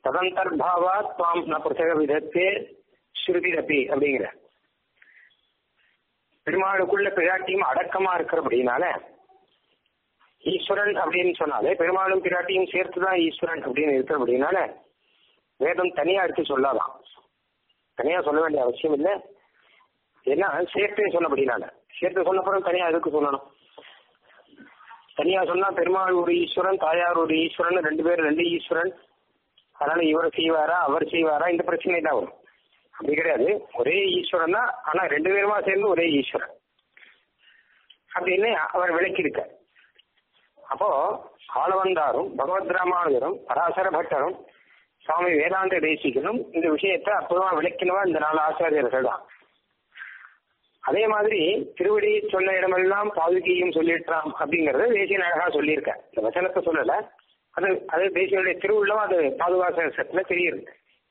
ததந்தர்பாவா துவாம் ந புத்தக விதத்தே ஸ்ருதிரப்பி அப்படிங்கிற பெருமாளுக்குள்ள பிராட்டியும் அடக்கமா இருக்கிறபடினால ஈஸ்வரன் அப்படின்னு சொன்னாலே பெருமாளும் பிராட்டியும் சேர்த்துதான் ஈஸ்வரன் அப்படின்னு இருக்கிறபடினால வேதம் தனியா எடுத்து சொல்லலாம் தனியா சொல்ல வேண்டிய அவசியம் இல்லை ஏன்னா சேர்த்தே சொன்னபடினால சேர்த்து சொன்னப்புறம் தனியா எதுக்கு சொல்லணும் தனியா சொன்னா பெருமாள் ஒரு ஈஸ்வரன் தாயார் ஒரு ஈஸ்வரன் ரெண்டு பேரும் ரெண்டு ஈஸ்வரன் அதனால இவர் செய்வாரா அவர் செய்வாரா இந்த பிரச்சனை தான் வரும் அப்படி கிடையாது ஒரே ஈஸ்வரன் தான் ஆனா ரெண்டு பேருமா சேர்ந்து ஒரே ஈஸ்வரன் அப்படின்னு அவர் விளக்கியிருக்க அப்போ ஆளவந்தாரும் பகவத் ராமானுஜரும் பராசர பட்டரும் சுவாமி வேதாந்த தேசிகனும் இந்த விஷயத்தை அற்புதமா விளக்கினவா இந்த நாலு ஆச்சாரியர்கள் தான் அதே மாதிரி திருவடி சொன்ன இடமெல்லாம் பாதுகையும் சொல்லிட்டாம் அப்படிங்கறத தேசியன் அழகா சொல்லியிருக்க இந்த வசனத்தை சொல்லல அது அது தேசியனுடைய திருவுள்ளம் அது பாதுகாசத்துல தெரியுது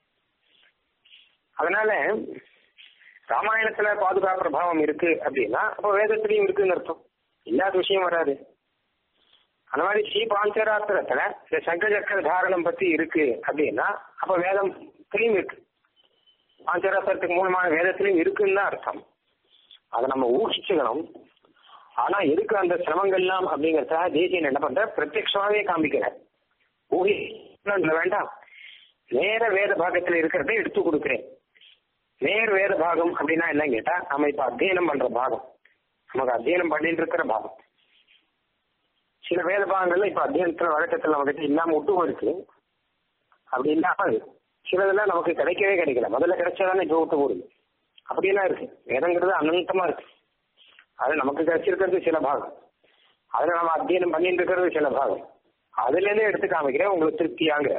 அதனால ராமாயணத்துல பாதுகா பிரபாவம் இருக்கு அப்படின்னா அப்போ வேதத்திலையும் இருக்குன்னு அர்த்தம் இல்லாத விஷயம் வராது அந்த மாதிரி ஸ்ரீ பாஞ்சராத்திரத்துல இந்த சங்கச்சக்கர தாரணம் பத்தி இருக்கு அப்படின்னா அப்ப வேதத்திலையும் இருக்கு பாஞ்சராத்திரத்துக்கு மூலமான வேதத்திலையும் இருக்குன்னு தான் அர்த்தம் அதை நம்ம ஊகிச்சுக்கணும் ஆனா எதுக்கு அந்த சிரமங்கள்லாம் அப்படிங்கறத தேசியன் என்ன பண்ற பிரத்யட்சமாவே காமிக்கிறார் ஊகி வேண்டாம் நேர வேத பாகத்துல இருக்கிறத எடுத்து கொடுக்குறேன் நேர் வேத பாகம் அப்படின்னா என்ன கேட்டா நம்ம இப்ப அத்தியனம் பண்ற பாகம் நமக்கு அத்தியனம் பண்ணிட்டு இருக்கிற பாகம் சில வேத பாகங்கள்ல இப்ப அத்தியனத்துல வழக்கத்துல நம்ம கிட்ட இல்லாம விட்டு போயிருக்கு அப்படி இல்லாம சிலதெல்லாம் நமக்கு கிடைக்கவே கிடைக்கல முதல்ல கிடைச்சதானே இப்ப விட்டு போடுது அப்படியெல்லாம் இருக்கு வேதங்கிறது அனந்தமா இருக்கு அது நமக்கு கிடைச்சிருக்கிறது சில பாகம் அதுல நம்ம அத்தியனம் பண்ணிட்டு இருக்கிறது சில பாகம் அதுல இருந்து எடுத்து காமிக்கிறேன் உங்களுக்கு திருப்தியாங்கிற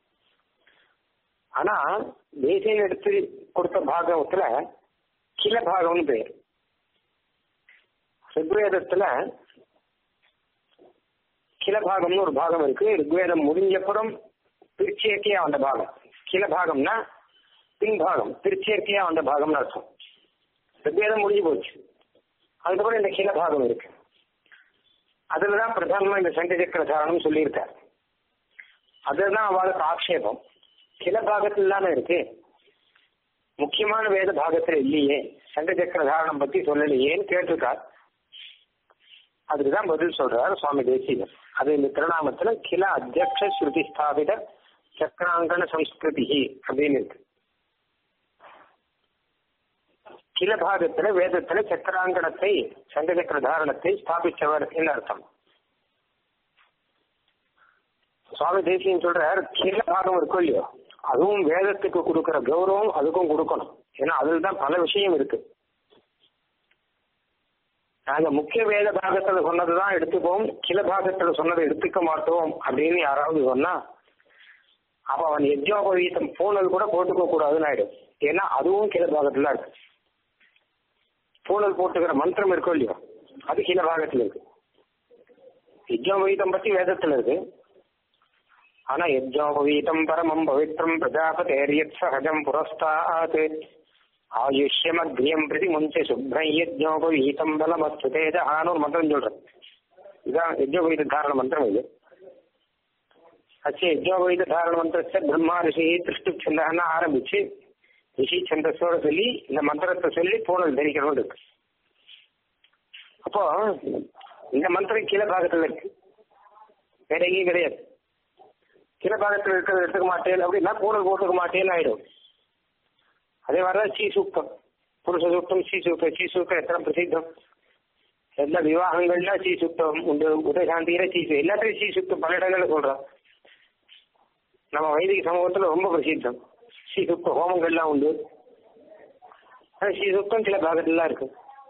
ஆனா தேசியம் எடுத்து கொடுத்த பாகத்துல கில பாகம்னு பேர் ரிக்வேதத்துல கில பாகம்னு ஒரு பாகம் இருக்கு ரிக்வேதம் முடிஞ்சப்புறம் திருச்சேர்க்கையா வந்த பாகம் கில பாகம்னா பின்பாகம் திருச்சேர்க்கையா வந்த பாகம்னு அர்த்தம் ரிக்வேதம் முடிஞ்சு போச்சு அதுக்கப்புறம் இந்த கில பாகம் இருக்கு அதுலதான் பிரதானமா இந்த சங்க சக்கர தாரணம் சொல்லியிருக்கார் அதுதான் அவளுக்கு ஆக்ஷேபம் சில பாகத்தில் தானே இருக்கு முக்கியமான வேத பாகத்துல இல்லையே சங்க சக்கர தாரணம் பத்தி சொல்லலையேன்னு கேட்டிருக்கார் அதுக்குதான் பதில் சொல்றார் சுவாமி தேசிகர் அது இந்த திருநாமத்துல கில அத்தியக்ஷ ஸ்ருதி ஸ்தாபித சக்கராங்கன சம்ஸ்கிருதி அப்படின்னு இருக்கு கில பாகத்துல வேதத்துல சக்கராங்கணத்தை சங்க சக்கர தாரணத்தை ஸ்தாபிச்சவர் என்று அர்த்தம் சுவாமி தேசியம் சொல்றார் கில பாகம் இருக்கும் இல்லையோ அதுவும் வேதத்துக்கு கொடுக்கிற கௌரவம் அதுக்கும் கொடுக்கணும் ஏன்னா அதில் தான் பல விஷயம் இருக்கு நாங்க முக்கிய வேத பாகத்துல சொன்னதுதான் எடுத்துப்போம் கில பாகத்துல சொன்னதை எடுத்துக்க மாட்டோம் அப்படின்னு யாராவது சொன்னா அப்ப அவன் யஜ்னோபவீதம் பூனல் கூட போட்டுக்க கூடாதுன்னு ஆயிடும் ஏன்னா அதுவும் கில பாகத்துல இருக்கு பூனல் போட்டுக்கிற மந்திரம் இருக்கும் இல்லையோ அது கில பாகத்துல இருக்கு யஜ்னோபவீதம் பத்தி வேதத்துல இருக்கு ஆனா யஜ்னோபவீதம் பரமம் பவித்ரம் பிரஜாபதேரியத் சகஜம் புரஸ்தாத் ஆயுஷ்யமக்ரியம் பிரதி முஞ்ச சுப்ரம் யஜ்னோபவீதம் பலமஸ்து தேஜான்னு ஒரு மந்திரம் சொல்றேன் இதான் யஜ்னோபவீத தாரண மந்திரம் இது அச்சு யஜ்னோபவீத தாரண மந்திரத்தை பிரம்மா ரிஷி திருஷ்டு சந்தகன்னு ஆரம்பிச்சு ரிஷி சந்தஸோட சொல்லி இந்த மந்திரத்தை சொல்லி பூனல் தரிக்கணும் இருக்கு அப்போ இந்த மந்திரம் கீழே பாகத்துல இருக்கு வேற எங்கேயும் கிடையாது கீழே பாகத்தில் இருக்கிறத எடுத்துக்க மாட்டேன் அப்படின்னா பூனல் போட்டுக்க மாட்டேன்னு ஆயிடும் அதே மாதிரிதான் ஸ்ரீ சூக்தம் புருஷ சூக்தம் ஸ்ரீ சூக்தம் ஸ்ரீ சூக்தம் எத்தனை பிரசித்தம் எல்லா விவாகங்கள்ல ஸ்ரீ சூக்தம் உண்டு உதயசாந்தியில ஸ்ரீ சூ- எல்லாத்துலயும் ஸ்ரீ சூக்தம் பல இடங்கள்ல சொல்றோம் நம்ம வைதிக சமூகத்துல ரொம்ப பிரசித்தம் ஸ்ரீ சூக்த ஹோமங்கள்லாம் உண்டு அது ஸ்ரீ சூக்தம் சில பாகத்துலாம் இருக்கு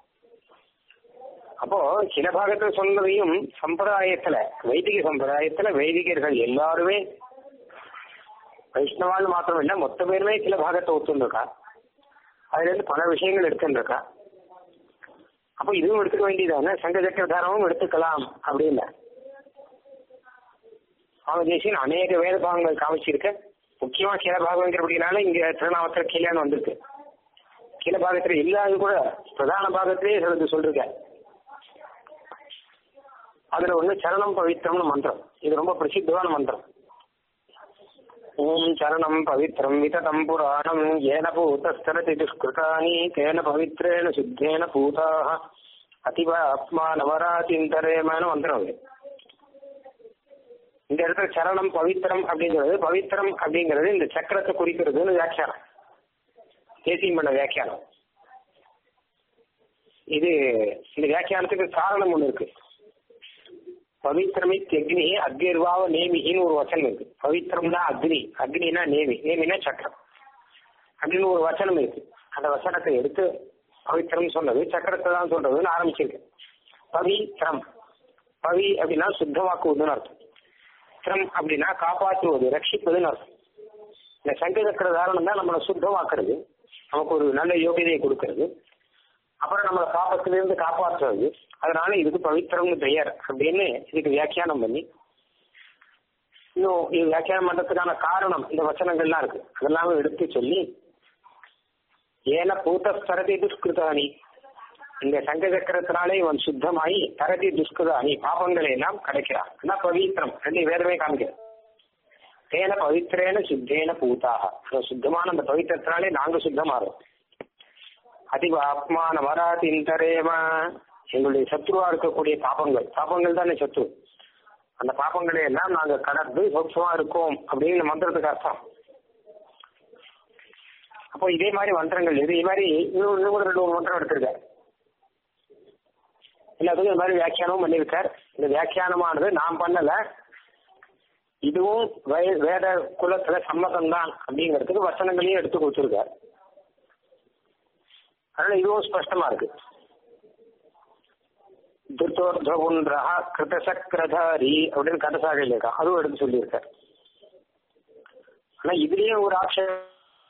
அப்போ சில பாகத்துல சொன்னதையும் சம்பிரதாயத்துல வைதிக சம்பிரதாயத்துல வைதிகர்கள் எல்லாருமே வைஷ்ணவால் மாத்திரம் இல்ல மொத்த பேருமே சில பாகத்தை ஒத்துருக்கா அதுல இருந்து பல விஷயங்கள் எடுத்துருக்கா அப்போ இதுவும் எடுத்துக்க வேண்டியதானே சங்க சக்கர தாரமும் எடுத்துக்கலாம் அப்படின்னு சுவாமி தேசியன் அநேக வேத பாகங்கள் காமிச்சிருக்க முக்கியமா கீழ பாகங்கிறபடினால இங்க திருநாமத்துல கீழான்னு வந்திருக்கு கீழ பாகத்துல இல்லாத கூட பிரதான பாகத்திலேயே சிலது சொல்லிருக்க அதுல ஒண்ணு சரணம் பவித்திரம்னு மந்திரம் இது ரொம்ப பிரசித்தமான மந்திரம் ஓம் சரணம் பவித்ரம் விததம் புராணம் ஏன பூதஸ்தரதி துஷ்கிருதானி தேன பவித்ரேன சுத்தேன பூதாக அதிவ ஆத்மா நவராதிந்தரேமான மந்திரம் இது இந்த இடத்துல சரணம் பவித்திரம் அப்படிங்கிறது பவித்திரம் அப்படிங்கிறது இந்த சக்கரத்தை குறிக்கிறதுன்னு வியாக்கியானம் தேசியம் பண்ண வியாக்கியானம் இது இந்த வியாக்கியானத்துக்கு காரணம் ஒண்ணு இருக்கு பவித்திரமி அக்னி அக்னிர்வாவ நேமிகின்னு ஒரு வச்சனம் இருக்கு பவித்திரம்னா அக்னி அக்னினா நேமி நேமினா சக்கரம் அப்படின்னு ஒரு வச்சனம் இருக்கு அந்த வசனத்தை எடுத்து பவித்திரம் சொன்னது சக்கரத்தை தான் சொல்றதுன்னு ஆரம்பிச்சிருக்கு பவித்திரம் பவி அப்படின்னா சுத்தமாக்குவதுன்னு அர்த்தம் திரம் அப்படின்னா காப்பாற்றுவது ரட்சிப்பதுன்னு அர்த்தம் இந்த சங்க சக்கர தாரணம் தான் நம்மளை சுத்தமாக்குறது நமக்கு ஒரு நல்ல யோகியதையை கொடுக்கறது அப்புறம் நம்மளை பாப்பத்திலிருந்து காப்பாற்றுறது அதனால இதுக்கு பவித்திரம்னு பெயர் அப்படின்னு இதுக்கு வியாக்கியானம் பண்ணி இன்னும் இது வியாக்கியானம் பண்றதுக்கான காரணம் இந்த வச்சனங்கள்லாம் இருக்கு அதெல்லாம் எடுத்து சொல்லி ஏன பூத்த தரதி துஷ்கிருதானி இந்த சங்க சக்கரத்தினாலே இவன் சுத்தமாயி தரதி துஷ்கிருதானி பாபங்களை எல்லாம் கிடைக்கிறான் அதான் பவித்திரம் ரெண்டு வேதமே காமிக்கிறது தேன பவித்திரேன சுத்தேன பூத்தாக சுத்தமான அந்த பவித்திரத்தினாலே நாங்க சுத்தமாறோம் அதிவ ஆத்மான வராதிந்தரேம எங்களுடைய சத்ருவா இருக்கக்கூடிய பாபங்கள் பாபங்கள் தானே சத்ரு அந்த பாபங்களை எல்லாம் நாங்க கடந்து சௌட்சமா இருக்கோம் அப்படின்னு மந்திரத்துக்கு அர்த்தம் அப்போ இதே மாதிரி மந்திரங்கள் இதே மாதிரி இன்னும் இன்னும் கூட ரெண்டு மூணு மந்திரம் எடுத்திருக்காரு எல்லாத்துக்கும் இந்த மாதிரி வியாக்கியானமும் பண்ணியிருக்கார் இந்த வியாக்கியானமானது நான் பண்ணல இதுவும் வேத குலத்துல சம்மதம் தான் அப்படிங்கிறதுக்கு வசனங்களையும் எடுத்து கொடுத்துருக்கார் அதனால இதுவும் ஸ்பஷ்டமா இருக்கு திருத்தோர்தகுன்றா கிருதசக்கரதாரி அப்படின்னு கதசாக இருக்கா அதுவும் எடுத்து சொல்லியிருக்கார் ஆனா இதுலயும் ஒரு ஆட்சேபம்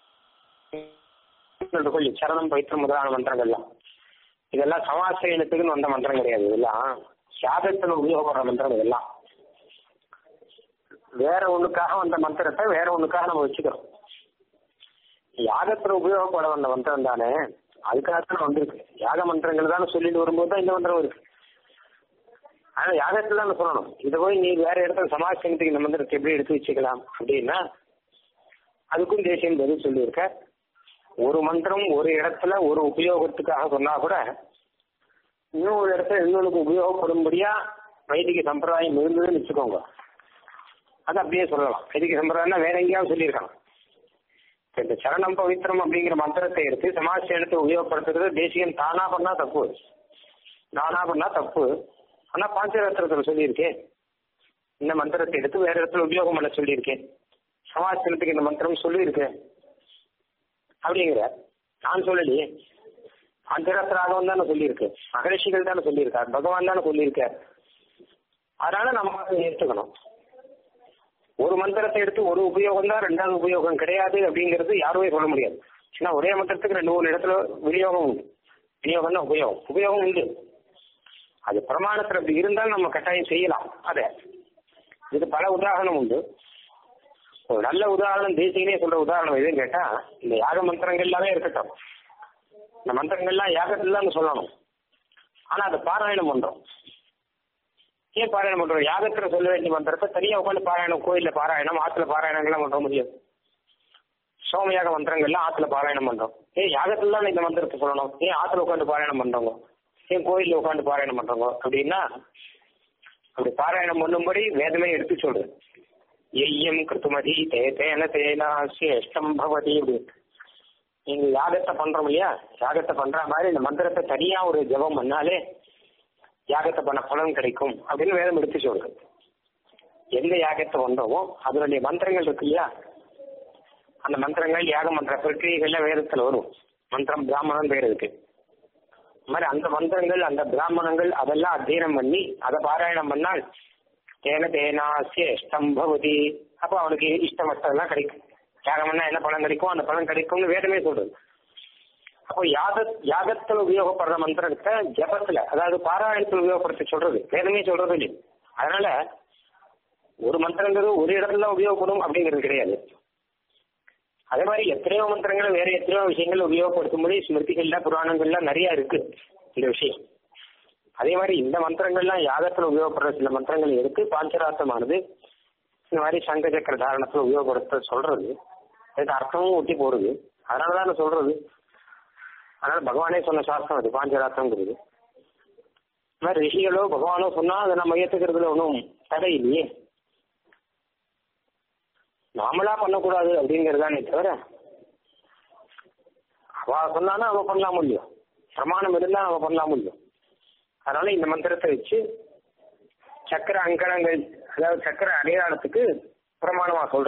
சரணம் பவித்திரம் முதலான மந்திரங்கள்லாம் இதெல்லாம் சமாசிரியத்துக்குன்னு வந்த மந்திரம் கிடையாது இதெல்லாம் சாதத்தில் உபயோகப்படுற மந்திரம் இதெல்லாம் வேற ஒண்ணுக்காக வந்த மந்திரத்தை வேற ஒண்ணுக்காக நம்ம வச்சுக்கிறோம் யாகத்துல உபயோகப்பட வந்த மந்திரம் தானே அதுக்காகத்தான் வந்திருக்கு யாக மந்திரங்கள் தானே சொல்லிட்டு வரும்போது தான் இந்த மந்திரம் இருக்கு ஆனா யாகத்துல தானே சொல்லணும் இதை போய் நீ வேற இடத்துல சமாஜத்துக்கு இந்த மந்திரத்தை எப்படி எடுத்து வச்சுக்கலாம் அப்படின்னா அதுக்கும் தேசியம் பதில் சொல்லியிருக்க ஒரு மந்திரம் ஒரு இடத்துல ஒரு உபயோகத்துக்காக சொன்னா கூட இன்னொரு இடத்துல இன்னொருக்கு உபயோகப்படும்படியா வைதிக சம்பிரதாயம் இருந்ததுன்னு வச்சுக்கோங்க அது அப்படியே சொல்லலாம் வைதிக சம்பிரதாயம்னா வேற எங்கேயாவது சொல்லியிருக்காங்க இந்த சரணம் பவித்திரம் அப்படிங்கிற மந்திரத்தை எடுத்து சமாஜத்தை உபயோகப்படுத்துறது தேசியம் தானா பண்ணா தப்பு நானா பண்ணா தப்பு ஆனா பாஞ்சரத்திரத்துல சொல்லியிருக்கேன் இந்த மந்திரத்தை எடுத்து வேற இடத்துல உபயோகம் பண்ண சொல்லியிருக்கேன் சமாஜத்துக்கு இந்த மந்திரம் சொல்லியிருக்கேன் அப்படிங்கிற நான் சொல்லலையே பாஞ்சரத்ராகவும் தானே சொல்லியிருக்கேன் மகரிஷிகள் தானே சொல்லியிருக்கார் பகவான் தானே சொல்லியிருக்கார் அதனால நம்ம அதை ஏற்றுக்கணும் ஒரு மந்திரத்தை எடுத்து ஒரு உபயோகம் தான் ரெண்டாவது உபயோகம் கிடையாது அப்படிங்கிறது யாருமே சொல்ல முடியாது ஏன்னா ஒரே மந்திரத்துக்கு ரெண்டு மூணு இடத்துல விநியோகம் உண்டு விநியோகம் தான் உபயோகம் உபயோகம் உண்டு அது பிரமாணத்தில் அப்படி இருந்தால் நம்ம கட்டாயம் செய்யலாம் அதை இது பல உதாரணம் உண்டு ஒரு நல்ல உதாரணம் தேசியனே சொல்ற உதாரணம் எதுன்னு கேட்டா இந்த யாக மந்திரங்கள் எல்லாமே இருக்கட்டும் இந்த மந்திரங்கள்லாம் யாகத்துல தான் சொல்லணும் ஆனா அதை பாராயணம் பண்றோம் ஏன் பாராயணம் பண்றோம் யாகத்துல சொல்ல வேண்டிய மந்திரத்தை தனியா உட்காந்து பாராயணம் கோயில்ல பாராயணம் ஆத்துல பாராயணங்கள்லாம் பண்ற முடியாது சோமயாக மந்திரங்கள்லாம் ஆத்துல பாராயணம் பண்றோம் ஏன் யாகத்துல தான் இந்த மந்திரத்தை சொல்லணும் ஏன் ஆத்துல உட்காந்து பாராயணம் பண்றவங்க ஏன் கோயில்ல உட்காந்து பாராயணம் பண்றவங்க அப்படின்னா அப்படி பாராயணம் பண்ணும்படி வேதமே எடுத்து சொல்றது எய்யம் கிருத்துமதி தே தேன தேனாசியம் பவதி அப்படின்னு நீங்க யாகத்தை பண்றோம் இல்லையா யாகத்தை பண்ற மாதிரி இந்த மந்திரத்தை தனியா ஒரு ஜபம் பண்ணாலே யாகத்தை பண்ண பலன் கிடைக்கும் அப்படின்னு வேதம் எடுத்து சொல்றது எந்த யாகத்தை வந்தோமோ அதனுடைய மந்திரங்கள் இருக்கு இல்லையா அந்த மந்திரங்கள் யாக மந்திர பிரக்கிரியைகள்ல வேதத்துல வரும் மந்திரம் பிராமணன் பேர் இருக்கு மாதிரி அந்த மந்திரங்கள் அந்த பிராமணங்கள் அதெல்லாம் அத்தியனம் பண்ணி அதை பாராயணம் பண்ணால் தேன தேனாசிய ஸ்தம்பவதி அப்போ அவனுக்கு இஷ்டமற்றதெல்லாம் கிடைக்கும் யாகம்னா என்ன பலன் கிடைக்கும் அந்த பலன் கிடைக்கும்னு வேதமே சொல்றது அப்போ யாக யாகத்துல உபயோகப்படுற மந்திரத்தை ஜபத்துல அதாவது பாராயணத்துல உபயோகப்படுத்த சொல்றது வேதமே சொல்றது இல்லை அதனால ஒரு மந்திரங்கிறது ஒரு இடத்துல உபயோகப்படும் அப்படிங்கிறது கிடையாது அதே மாதிரி எத்தனையோ மந்திரங்கள் வேற எத்தனையோ விஷயங்கள் உபயோகப்படுத்தும்படி ஸ்மிருதிகள்ல புராணங்கள்ல நிறைய இருக்கு இந்த விஷயம் அதே மாதிரி இந்த மந்திரங்கள்லாம் யாகத்துல உபயோகப்படுற சில மந்திரங்களை எடுத்து பாஞ்சராத்தமானது இந்த மாதிரி சங்க சக்கர தாரணத்துல உபயோகப்படுத்த சொல்றது அதுக்கு அர்த்தமும் ஒட்டி போடுது அதனாலதான் சொல்றது அதனால பகவானே சொன்ன சாஸ்திரம் அது பாஞ்சராத்திரங்கிறது இந்த மாதிரி ரிஷிகளோ பகவானோ சொன்னா அதை நம்ம ஏத்துக்கிறதுல ஒன்றும் தடை இல்லையே நாமளா பண்ணக்கூடாது அப்படிங்கறதானே தவிர அவ சொன்னானா அவ பண்ணலாம் முடியும் பிரமாணம் இருந்தா அவ பண்ணலாம் முடியும் அதனால இந்த மந்திரத்தை வச்சு சக்கர அங்கணங்கள் அதாவது சக்கர அடையாளத்துக்கு பிரமாணமா சொல்ற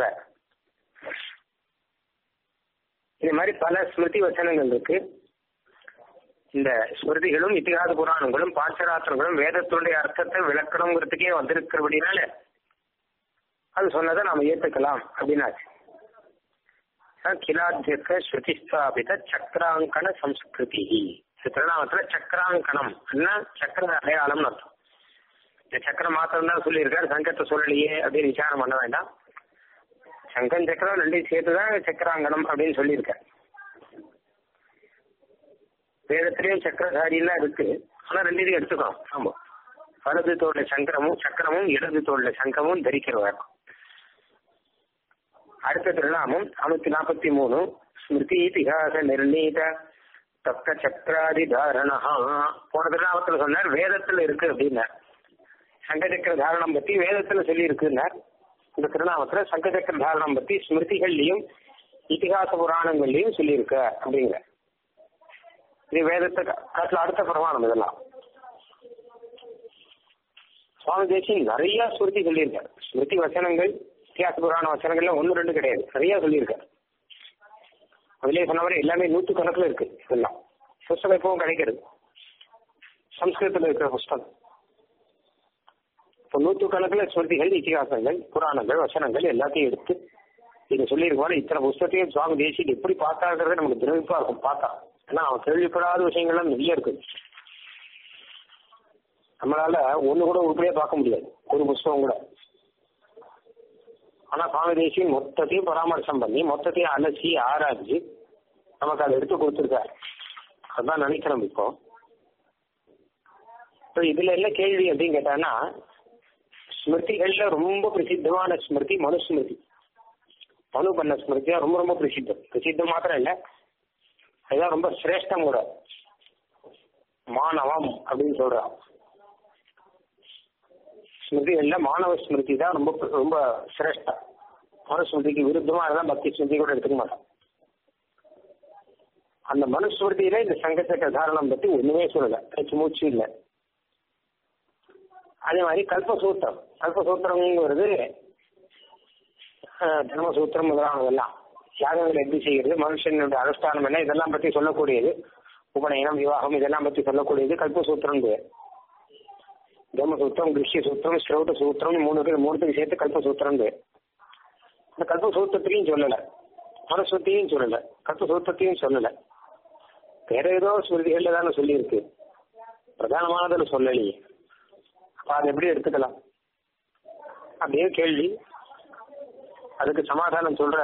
இது மாதிரி பல ஸ்மிருதி வச்சனங்கள் இருக்கு இந்த ஸ்மிருதிகளும் இத்திகாத புராணங்களும் பாஞ்சராத்திரங்களும் வேதத்துடைய அர்த்தத்தை விளக்கணுங்கிறதுக்கே வந்திருக்கிறபடினால அது சொன்னதை நாம ஏத்துக்கலாம் அப்படின்னாச்சு கிலாத்தியக்க ஸ்ருதிஸ்தாபித சக்கராங்கன சம்ஸ்கிருதி திருநாமத்துல சக்கராங்கனம் சக்கர அடையாளம்னு அர்த்தம் இந்த சக்கரம் மாத்திரம் தான் சொல்லியிருக்காரு சங்கத்தை சொல்லலையே அப்படின்னு விசாரம் பண்ண வேண்டாம் சங்கம் சக்கரம் ரெண்டையும் சேர்த்துதான் சக்கராங்கனம் அப்படின்னு சொல்லியிருக்காரு வேதத்திலேயும் சக்கரதாரியெல்லாம் இருக்கு ஆனா ரெண்டு இதையும் எடுத்துக்கணும் ஆமா வலது தோல்ல சங்கரமும் சக்கரமும் இடது தோல்ல சங்கமும் தரிக்கிறவர் அடுத்த திருநாமம் நானூத்தி நாற்பத்தி மூணு ஸ்மிருதி இதிகாச நிர்ணீத தக்க சக்கராதி தாரணா போன திருநாமத்துல சொன்னார் வேதத்துல இருக்கு அப்படின்னார் சங்க சக்கர தாரணம் பத்தி வேதத்துல சொல்லி இருக்குன்னார் இந்த திருநாமத்துல சங்க சக்கர தாரணம் பத்தி ஸ்மிருதிகள்லயும் இதிகாச புராணங்கள்லயும் சொல்லியிருக்க அப்படிங்கிற இது வேதத்தை காட்டுல அடுத்த பிரமாணம் இதெல்லாம் சுவாமி தேசியம் நிறைய ஸ்மிருதி சொல்லியிருக்காரு ஸ்மிருதி வசனங்கள் இத்தியாச புராண வசனங்கள்ல ஒன்னு ரெண்டு கிடையாது நிறைய சொல்லியிருக்காரு அதுலயே சொன்ன மாதிரி எல்லாமே நூத்து கணக்குல இருக்கு இதெல்லாம் புஸ்தகம் எப்பவும் கிடைக்கிறது சம்ஸ்கிருதத்துல இருக்கிற புஸ்தகம் இப்போ நூத்து கணக்குல ஸ்மிருதிகள் இத்திகாசங்கள் புராணங்கள் வசனங்கள் எல்லாத்தையும் எடுத்து இது சொல்லியிருக்கோம் இத்தனை புஸ்தத்தையும் சுவாமி தேசியம் எப்படி பார்த்தாங்கிறது நமக்கு திருவிப்பா இருக்கும் பார்த்தா ஏன்னா அவன் கேள்விப்படாத விஷயங்கள்லாம் நிறைய இருக்கு நம்மளால ஒண்ணு கூட உருப்படியா பார்க்க முடியாது ஒரு புஸ்தகம் கூட ஆனா சுவாமி தேசியம் மொத்தத்தையும் பராமர்சம் பண்ணி மொத்தத்தையும் அலசி ஆராய்ச்சி நமக்கு அதை எடுத்து கொடுத்துருக்காரு அதான் நினைக்கிறோம் இப்போ இப்போ இதுல என்ன கேள்வி அப்படின்னு கேட்டான்னா ஸ்மிருதிகள்ல ரொம்ப பிரசித்தமான ஸ்மிருதி மனுஸ்மிருதி மனு பண்ண ஸ்மிருதியா ரொம்ப ரொம்ப பிரசித்தம் பிரசித்தம் மாத்திரம் இல்ல அதுதான் ரொம்ப சிரேஷ்டம் கூட மாணவம் அப்படின்னு சொல்றான் ஸ்மிருதிகள்ல மாணவ ஸ்மிருதி தான் ரொம்ப ரொம்ப சிரேஷ்டம் மனுஸ்மிருதிக்கு விருத்தமா இருந்தா பக்தி ஸ்மிருதி கூட எடுத்துக்க மாட்டான் அந்த மனுஸ்மிருதியில இந்த சங்கச்சக்க தாரணம் பத்தி ஒண்ணுமே சொல்லல பேச்சு மூச்சு இல்லை அதே மாதிரி கல்பசூத்திரம் கல்பசூத்திரம்ங்கிறது தர்மசூத்திரம் முதலானதெல்லாம் யாகங்கள் எப்படி செய்யறது மனுஷனுடைய அனுஷ்டானம் என்ன இதெல்லாம் பத்தி சொல்லக்கூடியது உபநயனம் விவாகம் இதெல்லாம் பத்தி சொல்லக்கூடியது கல்பசூத்திரம் தர்மசூத்திரம் கிருஷ்ய சூத்திரம் ஸ்ரௌத சூத்திரம் மூணு பேர் மூணுத்துக்கு சேர்த்து கல்பசூத்திரம் இந்த கல்பசூத்திரத்தையும் சொல்லல மனசுத்தையும் சொல்லல கல்பசூத்திரத்தையும் சொல்லல வேற ஏதோ ஸ்மிருதிகள்ல தானே சொல்லியிருக்கு பிரதானமானதுல சொல்லலையே அப்ப அதை எப்படி எடுத்துக்கலாம் அப்படியே கேள்வி அதுக்கு சமாதானம் சொல்ற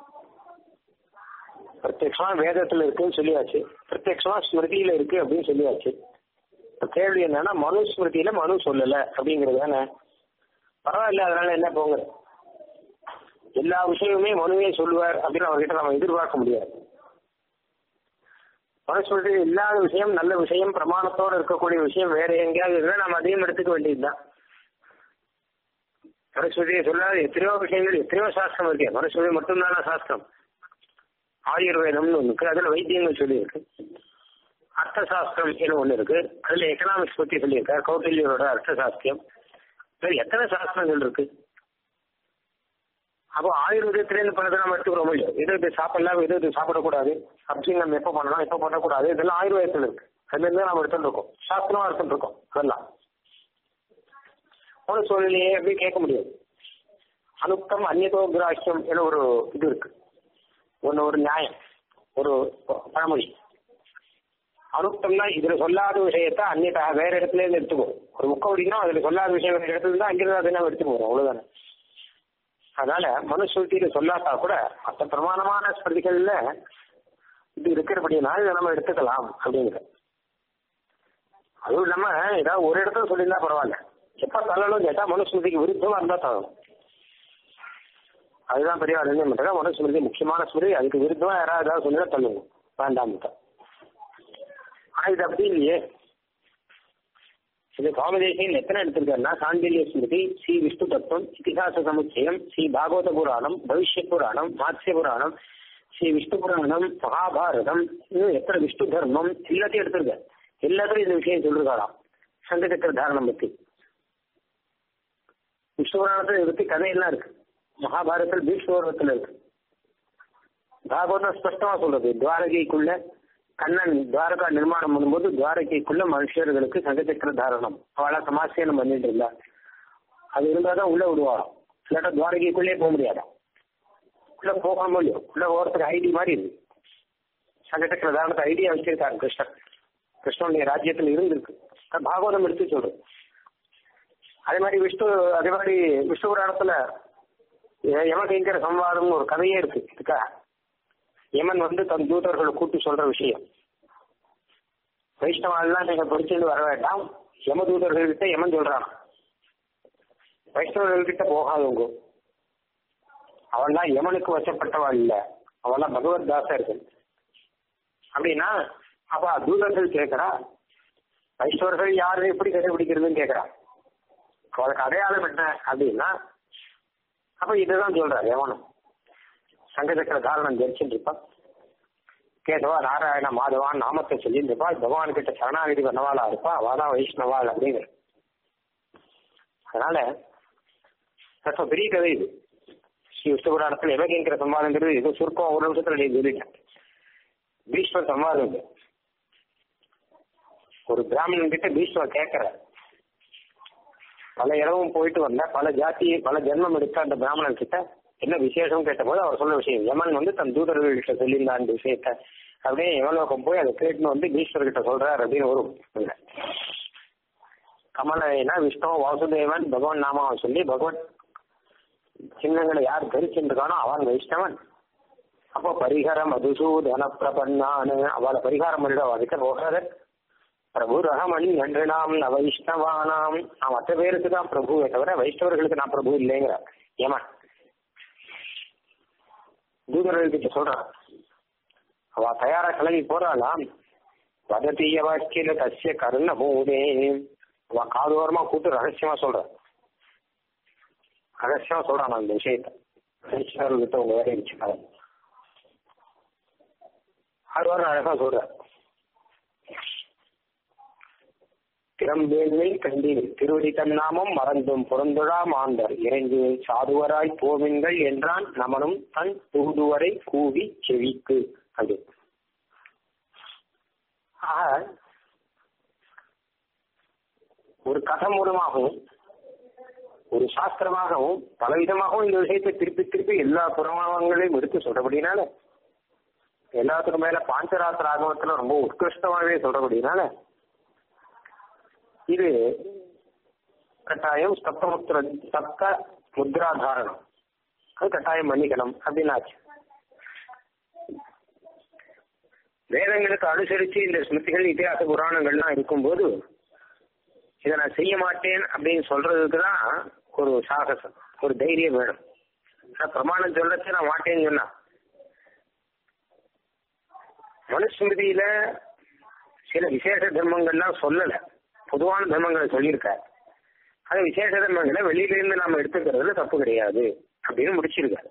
பிரத்யட்சமா வேதத்துல இருக்குன்னு சொல்லியாச்சு பிரத்யட்சமா ஸ்மிருதியில இருக்கு அப்படின்னு சொல்லியாச்சு கேள்வி என்னன்னா மனு ஸ்மிருதியில மனு சொல்லல அப்படிங்கிறது தானே பரவாயில்ல அதனால என்ன போங்க எல்லா விஷயமுமே மனுவே சொல்லுவார் அப்படின்னு அவர்கிட்ட நம்ம எதிர்பார்க்க முடியாது மனுஸ்மிருதி இல்லாத விஷயம் நல்ல விஷயம் பிரமாணத்தோட இருக்கக்கூடிய விஷயம் வேற எங்கேயாவது இருந்தா நம்ம அதையும் எடுத்துக்க வேண்டியதுதான் மனுஸ்மிருதியை சொல்லாத எத்தனையோ விஷயங்கள் எத்தனையோ சாஸ்திரம் இருக்கு மனுஸ்மிருதி மட்டும்தான சாஸ்திரம் ஆயுர்வேதம்னு ஒன்று இருக்கு அதுல வைத்தியங்கள் சொல்லியிருக்கு அர்த்த சாஸ்திரம் என்ன ஒண்ணு இருக்கு அதுல எக்கனாமிக்ஸ் பத்தி சொல்லியிருக்காரு கௌட்டில்யரோட அர்த்த சாஸ்திரம் வேறு எத்தனை சாஸ்திரங்கள் இருக்கு அப்போ ஆயுர்வேதத்திலேருந்து பண்ணதை நம்ம எடுத்துக்கிறோம் இல்லையோ எது இது சாப்பிடலாம் எது இது சாப்பிடக்கூடாது அப்படின்னு நம்ம எப்போ பண்ணலாம் எப்போ பண்ணக்கூடாது இதெல்லாம் ஆயுர்வேதத்தில் இருக்கு அதுல இருந்து நம்ம எடுத்துட்டு இருக்கோம் சாஸ்திரமா எடுத்துட்டு இருக்கோம் அதெல்லாம் ஒரு சூழ்நிலையே எப்படி கேட்க முடியாது அனுப்தம் அந்நியதோ கிராஹ்யம் என ஒரு இது இருக்கு ஒன்று ஒரு நியாயம் ஒரு பழமொழி அனுப்தம்னா இதுல சொல்லாத விஷயத்த அந்நியதா வேற இடத்துல இருந்து எடுத்துக்கோ ஒரு முக்க அப்படின்னா அதுல சொல்லாத விஷயம் வேற இடத்துல இருந்தா அங்கிருந்து அதை நம்ம எடுத்துட்டு போறோம் அவ்வளவுதானே அதனால மனுஸ்மிருதியில சொல்லாட்டா கூட மற்ற பிரமாணமான ஸ்மிருதிகள்ல இது இருக்கிறபடினால இதை நம்ம எடுத்துக்கலாம் அப்படிங்கிற அதுவும் இல்லாம ஏதாவது ஒரு இடத்துல சொல்லியிருந்தா பரவாயில்ல எப்ப தள்ளணும் கேட்டா மனுஸ்மிருதிக்கு விருத்தமா இருந்தா தள்ளணும் அதுதான் பெரிய நிர்ணயம் பண்றாங்க மனுஸ்மிருதி முக்கியமான ஸ்மிருதி அதுக்கு விருத்தமா யாராவது ஏதாவது சொன்னா தள்ளுங்க வேண்டாம் ஆனா இது அப்படி இல்லையே இது காமதேசியன் எத்தனை எடுத்திருக்காருன்னா சாண்டில்ய ஸ்மிருதி ஸ்ரீ விஷ்ணு தத்துவம் இதிகாச சமுச்சயம் ஸ்ரீ பாகவத புராணம் பவிஷ்ய புராணம் மாத்ய புராணம் ஸ்ரீ விஷ்ணு புராணம் மகாபாரதம் இன்னும் எத்தனை விஷ்ணு தர்மம் எல்லாத்தையும் எடுத்திருக்காரு எல்லாத்துலயும் இந்த விஷயம் சொல்லிருக்காராம் சங்கச்சக்கர தாரணம் பத்தி விஷ்ணு புராணத்துல இதை பத்தி கதையெல்லாம் இருக்கு மகாபாரதத்தில் பீஷ்மபர்வத்தில் இருக்கு பாகவதம் ஸ்பஷ்டமா சொல்றது துவாரகைக்குள்ள கண்ணன் துவாரகா நிர்மாணம் பண்ணும்போது துவாரகைக்குள்ள மனுஷர்களுக்கு சங்கச்சக்கர தாரணம் அவளா சமாசேனம் பண்ணிட்டு இருந்தா அது இருந்தாதான் உள்ள விடுவாராம் இல்லாட்டா துவாரகைக்குள்ளே போக முடியாதாம் உள்ள போக முடியும் உள்ள போறதுக்கு ஐடி மாதிரி இருக்கு சங்கச்சக்கர தாரணத்தை ஐடியா வச்சிருக்காரு கிருஷ்ணன் கிருஷ்ணனுடைய ராஜ்யத்தில் இருந்திருக்கு அது பாகவதம் எடுத்து சொல்றது அதே மாதிரி விஷ்ணு அதே மாதிரி விஷ்ணு புராணத்துல யமகைங்கர சம்வாதம்னு ஒரு கதையே இருக்கு இதுக்கா யமன் வந்து தன் தூதர்களை கூட்டு சொல்ற விஷயம் வைஷ்ணவாலாம் நீங்க படிச்சுட்டு வர வேண்டாம் யம தூதர்கள்கிட்ட யமன் சொல்றான் வைஷ்ணவர்கள்கிட்ட போகாதவங்க அவன்லாம் யமனுக்கு வசப்பட்டவள் இல்ல அவன்லாம் பகவத் தாசர்கள் அப்படின்னா அப்ப தூதர்கள் கேட்கிறா வைஷ்ணவர்கள் யாரு எப்படி கண்டுபிடிக்கிறதுன்னு கேட்கிறா அவளுக்கு அடையாளம் என்ன அப்படின்னா அப்ப இதுதான் சொல்றாரு எவனும் சங்கச்சக்கர தாரணம் ஜெயிச்சுட்டு இருப்பான் கேட்டவா நாராயண மாதவான் நாமத்தை சொல்லிட்டு இருப்பா பகவான் கிட்ட சரணாகிதி பண்ணவாளா இருப்பா அவாதான் வைஷ்ணவாள் அப்படிங்கிற அதனால ரொம்ப பெரிய கதை இது ஸ்ரீ விஷ்ணு புராணத்துல எவகேங்கிற சம்வாதங்கிறது ஏதோ சுருக்கம் ஒரு நிமிஷத்துல நீ சொல்லிட்டேன் பீஷ்மர் சம்வாதம் இது ஒரு பிராமணன் கிட்ட பீஷ்மர் கேட்கிற பல இடமும் போயிட்டு வந்த பல ஜாதி பல ஜென்மம் எடுத்த அந்த பிராமணன் கிட்ட என்ன விசேஷம் கேட்டபோது அவர் சொன்ன விஷயம் யமன் வந்து தன் தூதர்கள் கிட்ட சொல்லியிருந்தான் அந்த விஷயத்த அப்படியே யமலோகம் போய் அதை கேட்டுன்னு வந்து ஈஸ்வர் கிட்ட சொல்றாரு அப்படின்னு வரும் கமலைனா விஷ்ணு வாசுதேவன் பகவான் நாமாவை சொல்லி பகவன் சின்னங்களை யார் தரிச்சுருக்கானோ அவன் வைஷ்ணவன் அப்போ பரிகார மதுசூதன பிரபன்னான்னு அவளை பரிகாரம் பண்ணிட அதுக்கு போகாத பிரபு ரகமணி என்று நாம் ந வைஷ்ணவானாம் நான் மற்ற பேருக்கு தான் பிரபுவை தவிர வைஷ்ணவர்களுக்கு நான் பிரபு இல்லைங்கிற ஏமா தூதர்கள் கிட்ட சொல்றான் அவ தயாரா கிளம்பி போறாளாம் வதத்தீய வாக்கியில தசிய கருண போதே அவ காதோரமா கூட்டு ரகசியமா சொல்ற ரகசியமா சொல்றான் அந்த விஷயத்த வைஷ்ணவர்கிட்ட உங்க வேலையை வச்சுக்காத ஆழ்வார் அழகா சொல்ற திறம்பேழ்மை கண்டீர் திருவடி தன்னாமம் மறந்தும் புறந்துழா மாந்தர் இறைந்து சாதுவராய் போவிங்கள் என்றான் நமனும் தன் தூதுவரை கூவி செவிக்கு அது ஆக ஒரு கதை மூலமாகவும் ஒரு சாஸ்திரமாகவும் பலவிதமாகவும் இந்த விஷயத்தை திருப்பி திருப்பி எல்லா புறமானங்களையும் எடுத்து சொல்றபடினால எல்லாத்துக்கும் மேல பாஞ்சராத்திர ஆகமத்துல ரொம்ப உத்கிருஷ்டமாகவே சொல்றபடினால இது கட்டாயம் சப்தமுத்திர சப்த முத்ராதாரணம் அது கட்டாயம் மன்னிக்கணும் அப்படின்னாச்சு வேதங்களுக்கு அனுசரிச்சு இந்த ஸ்மிருதிகள் இதிகாச புராணங்கள்லாம் இருக்கும்போது இதை நான் செய்ய மாட்டேன் அப்படின்னு சொல்றதுக்கு தான் ஒரு சாகசம் ஒரு தைரியம் வேணும் பிரமாணம் சொல்லச்சு நான் மாட்டேன்னு சொன்னா மனுஸ்மிருதியில சில விசேஷ தர்மங்கள்லாம் சொல்லலை பொதுவான தர்மங்களை சொல்லியிருக்கார் அது விசேஷ தர்மங்களை வெளியில இருந்து நாம எடுத்துக்கிறதுல தப்பு கிடையாது அப்படின்னு முடிச்சிருக்காரு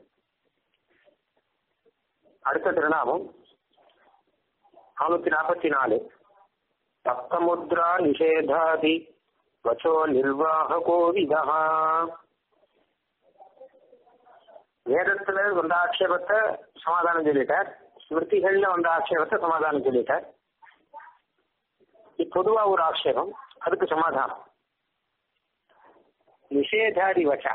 அடுத்த திருநாமம் நானூத்தி நாற்பத்தி நாலு தப்தமுத்ரா நிஷேதாதி வச்சோ நிர்வாககோ விதா வேதத்துல வந்த ஆட்சேபத்தை சமாதானம் சொல்லிட்டார் ஸ்மிருதிகள்ல வந்த ஆட்சேபத்தை சமாதானம் சொல்லிட்டார் பொதுவா ஒரு ஆட்சேபம் அதுக்கு சமாதானம் நிஷேதாதி வச்சா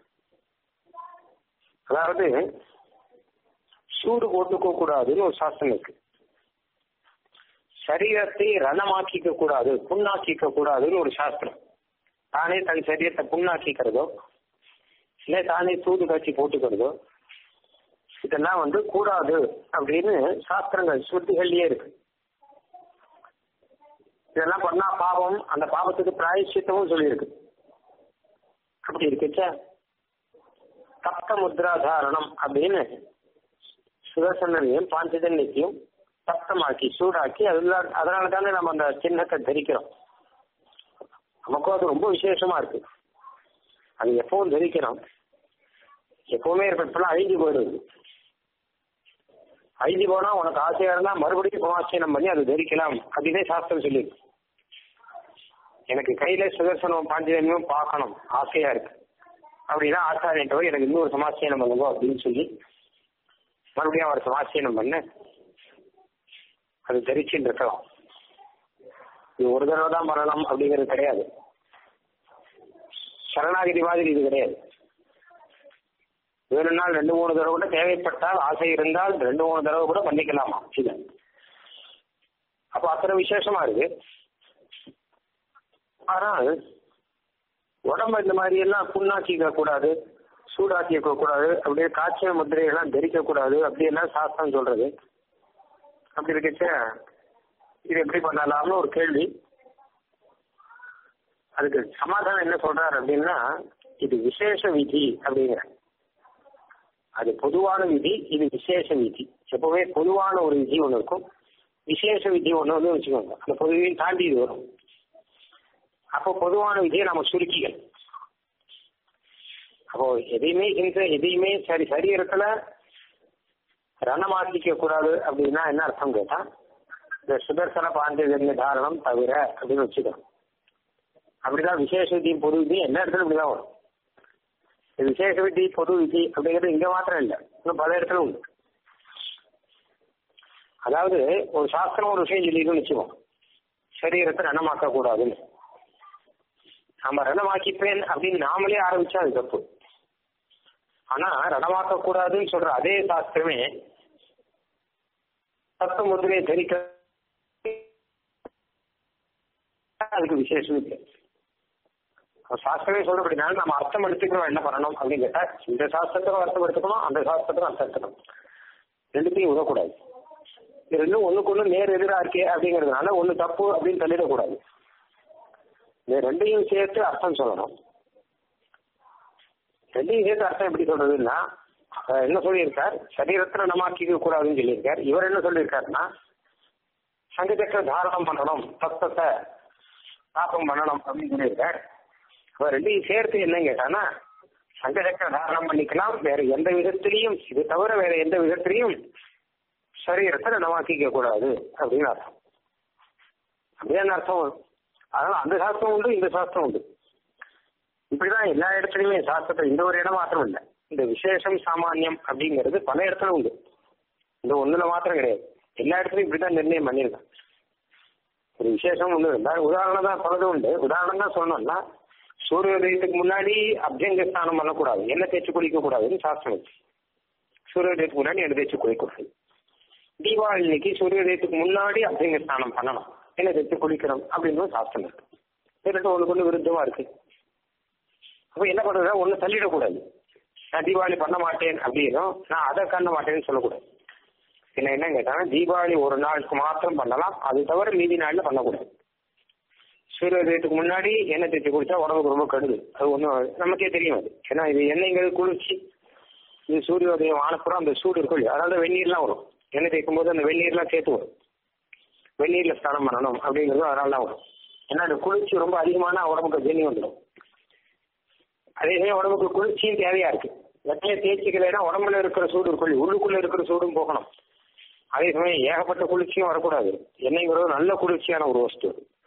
அதாவது சூடு போட்டுக்க கூடாதுன்னு ஒரு சாஸ்திரம் இருக்கு சரீரத்தை ரணமாக்கிக்க கூடாது புண்ணாக்கிக்க கூடாதுன்னு ஒரு சாஸ்திரம் தானே தன் சரீரத்தை புண்ணாக்கிக்கிறதோ இல்ல தானே சூடு காய்ச்சி போட்டுக்கிறதோ இதெல்லாம் வந்து கூடாது அப்படின்னு சாஸ்திரங்கள் ஸ்மிருதிகள்லயே இருக்கு இதெல்லாம் பண்ணா பாவம் அந்த பாவத்துக்கு பிராயச்சித்தமும் சொல்லியிருக்கு அப்படி இருக்குச்சா தப்த முத்ரா தாரணம் அப்படின்னு சுதர்சனையும் பாஞ்சஜன்யத்தையும் தப்தமாக்கி சூடாக்கி அதெல்லாம் அதனால தானே நம்ம அந்த சின்னத்தை தரிக்கிறோம் நமக்கும் அது ரொம்ப விசேஷமா இருக்கு அது எப்பவும் தரிக்கிறோம் எப்பவுமே இருக்கிறதுலாம் அழிஞ்சு போயிடுது அழிஞ்சு போனா உனக்கு ஆசையா இருந்தா மறுபடியும் உபாசனம் பண்ணி அது தரிக்கலாம் அப்படின்னே சாஸ்திரம் சொல்லியிருக்கு எனக்கு கையில சுதர்சனம் பாஞ்சஜன்யமும் பார்க்கணும் ஆசையா இருக்கு அப்படின்னா ஆச்சாரியன்ட்ட போய் எனக்கு இன்னொரு சமாசீனம் பண்ணுங்க அப்படின்னு சொல்லி மறுபடியும் அவர் சமாசீனம் பண்ண அது தரிச்சுன்னு இருக்கலாம் இது ஒரு தடவை தான் பண்ணலாம் அப்படிங்கிறது கிடையாது சரணாகிதி மாதிரி இது கிடையாது வேறு நாள் ரெண்டு மூணு தடவை கூட தேவைப்பட்டால் ஆசை இருந்தால் ரெண்டு மூணு தடவை கூட பண்ணிக்கலாமா இது அப்போ அத்தனை விசேஷமா இருக்கு ஆனால் உடம்ப இந்த மாதிரி எல்லாம் புண்ணாக்கிக்க கூடாது சூடாக்கிக்க கூடாது அப்படியே காய்ச்சல் முத்திரையெல்லாம் தரிக்க கூடாது அப்படியெல்லாம் சாஸ்திரம் சொல்றது அப்படி இருக்கச்ச இது எப்படி பண்ணலாம்னு ஒரு கேள்வி அதுக்கு சமாதானம் என்ன சொல்றாரு அப்படின்னா இது விசேஷ விதி அப்படிங்கிற அது பொதுவான விதி இது விசேஷ விதி எப்பவுமே பொதுவான ஒரு விதி ஒன்று இருக்கும் விசேஷ விதி ஒன்று வந்து வச்சுக்கோங்க அந்த பொதுவையும் தாண்டி இது வரும் அப்போ பொதுவான விதியை நம்ம சுருக்கிக்கணும் அப்போ எதையுமே இந்த எதையுமே சரி சரீரத்துல ரணமாக்கிக்க கூடாது அப்படின்னா என்ன அர்த்தம் கேட்டா இந்த சுதர்சன பாண்டிய தாரணம் தவிர அப்படின்னு வச்சுக்கணும் அப்படிதான் விசேஷ விதியும் பொது விதி எல்லா இடத்துல இப்படிதான் வரும் இந்த விசேஷ விதி பொது விதி அப்படிங்கிறது இங்க மாத்திரம் இல்லை இன்னும் பல இடத்துல உண்டு அதாவது ஒரு சாஸ்திரம் ஒரு விஷயம் சொல்லிடுன்னு வச்சுக்கோம் சரீரத்தை ரணமாக்க கூடாதுன்னு நம்ம ரணமாக்கிப்பேன் அப்படின்னு நாமளே ஆரம்பிச்சா அது தப்பு ஆனா ரணமாக்க கூடாதுன்னு சொல்ற அதே சாஸ்திரமே தத்துவ முதிரையை தரிக்க அதுக்கு விசேஷம் இல்லை சாஸ்திரமே சொல்றபடினால நம்ம அர்த்தம் எடுத்துக்கணும் என்ன பண்ணணும் அப்படின்னு கேட்டா இந்த சாஸ்திரத்துக்கும் அர்த்தம் எடுத்துக்கணும் அந்த சாஸ்திரத்துக்கும் அர்த்தம் எடுத்துக்கணும் ரெண்டுத்தையும் உதவக்கூடாது இது ரெண்டும் ஒண்ணுக்கு ஒண்ணு நேர் எதிரா இருக்கே அப்படிங்கிறதுனால ஒண்ணு தப்பு அப்படின்னு தள்ளிடக்கூடாது இந்த ரெண்டையும் சேர்த்து அர்த்தம் சொல்லணும் ரெண்டையும் சேர்த்து அர்த்தம் எப்படி சொல்றதுன்னா என்ன சொல்லியிருக்கார் சரீரத்துல நமாக்கிக்க கூடாதுன்னு சொல்லியிருக்கார் இவர் என்ன சொல்லியிருக்காருன்னா சங்கச்சக்கர தாரணம் பண்ணணும் தத்துவத்தை தாக்கம் பண்ணணும் அப்படின்னு சொல்லியிருக்கார் அவர் ரெண்டையும் சேர்த்து என்ன கேட்டானா சங்கச்சக்கர தாரணம் பண்ணிக்கலாம் வேற எந்த விதத்திலையும் இது தவிர வேற எந்த விதத்திலையும் சரீரத்தை நமாக்கிக்க கூடாது அப்படின்னு அர்த்தம் அப்படியான அர்த்தம் வரும் அதனால அந்த சாஸ்திரம் உண்டு இந்த சாஸ்திரம் உண்டு இப்படிதான் எல்லா இடத்துலயுமே சாஸ்திரத்தை இந்த ஒரு இடம் மாத்திரம் இல்லை இந்த விசேஷம் சாமானியம் அப்படிங்கிறது பல இடத்துல உண்டு இந்த ஒண்ணுல மாத்திரம் கிடையாது எல்லா இடத்துலயும் இப்படிதான் நிர்ணயம் பண்ணியிருக்காங்க ஒரு விசேஷம் ஒண்ணு இருந்தா உதாரணம் தான் பலதும் உண்டு உதாரணம் தான் சொன்னோம்னா சூரியோதயத்துக்கு முன்னாடி அபியங்க ஸ்நானம் பண்ணக்கூடாது எண்ணெய் தேய்ச்சி குளிக்க கூடாதுன்னு சாஸ்திரம் வச்சு சூரியோதயத்துக்கு முன்னாடி எண்ணெய் தேய்ச்சி குளிக்கக்கூடாது தீபாவளி இன்னைக்கு சூரியோதயத்துக்கு முன்னாடி அபியங்க ஸ்நானம் பண்ணணும் எண்ணெய் தேய்ச்சி குளிக்கணும் அப்படின்னு சாஸ்திரம் இருக்கு இது ஒண்ணுக்கு ஒண்ணு விருத்தமா இருக்கு அப்ப என்ன பண்றது ஒண்ணு தள்ளிடக்கூடாது நான் தீபாவளி பண்ண மாட்டேன் அப்படின்னும் நான் அதை பண்ண மாட்டேன்னு சொல்லக்கூடாது என்ன என்ன கேட்டாங்கன்னா தீபாவளி ஒரு நாளுக்கு மாத்திரம் பண்ணலாம் அது தவிர மீதி நாள்ல பண்ணக்கூடாது சூரியோதயத்துக்கு முன்னாடி எண்ணெய் தேய்ச்சி குடிச்சா உடம்புக்கு ரொம்ப கெடுது அது ஒன்றும் நமக்கே தெரியும் அது ஏன்னா இது எண்ணெய்ங்கிறது குளிர்ச்சி இது சூரியோதயம் ஆனப்புறம் அந்த சூடு இருக்கும் இல்லையா அதனால வெந்நீர்லாம் வரும் எண்ணெய் தேய்க்கும் போது அந்த வெந்நீர்லாம் சேர்த்து வரும் வெந்நீர்ல ஸ்நானம் பண்ணணும் அப்படிங்கிறது அதனால தான் வரும் ஏன்னா அந்த குளிர்ச்சி ரொம்ப அதிகமான உடம்புக்கு ஜென்னி வந்துடும் அதே சமயம் உடம்புக்கு குளிர்ச்சியும் தேவையா இருக்கு வெண்ணையை தேய்ச்சிக்கலைன்னா உடம்புல இருக்கிற சூடு இருக்கும் உள்ளுக்குள்ள இருக்கிற சூடும் போகணும் அதே சமயம் ஏகப்பட்ட குளிர்ச்சியும் வரக்கூடாது எண்ணெய்ங்கிறது நல்ல குளிர்ச்சியான ஒரு வஸ்து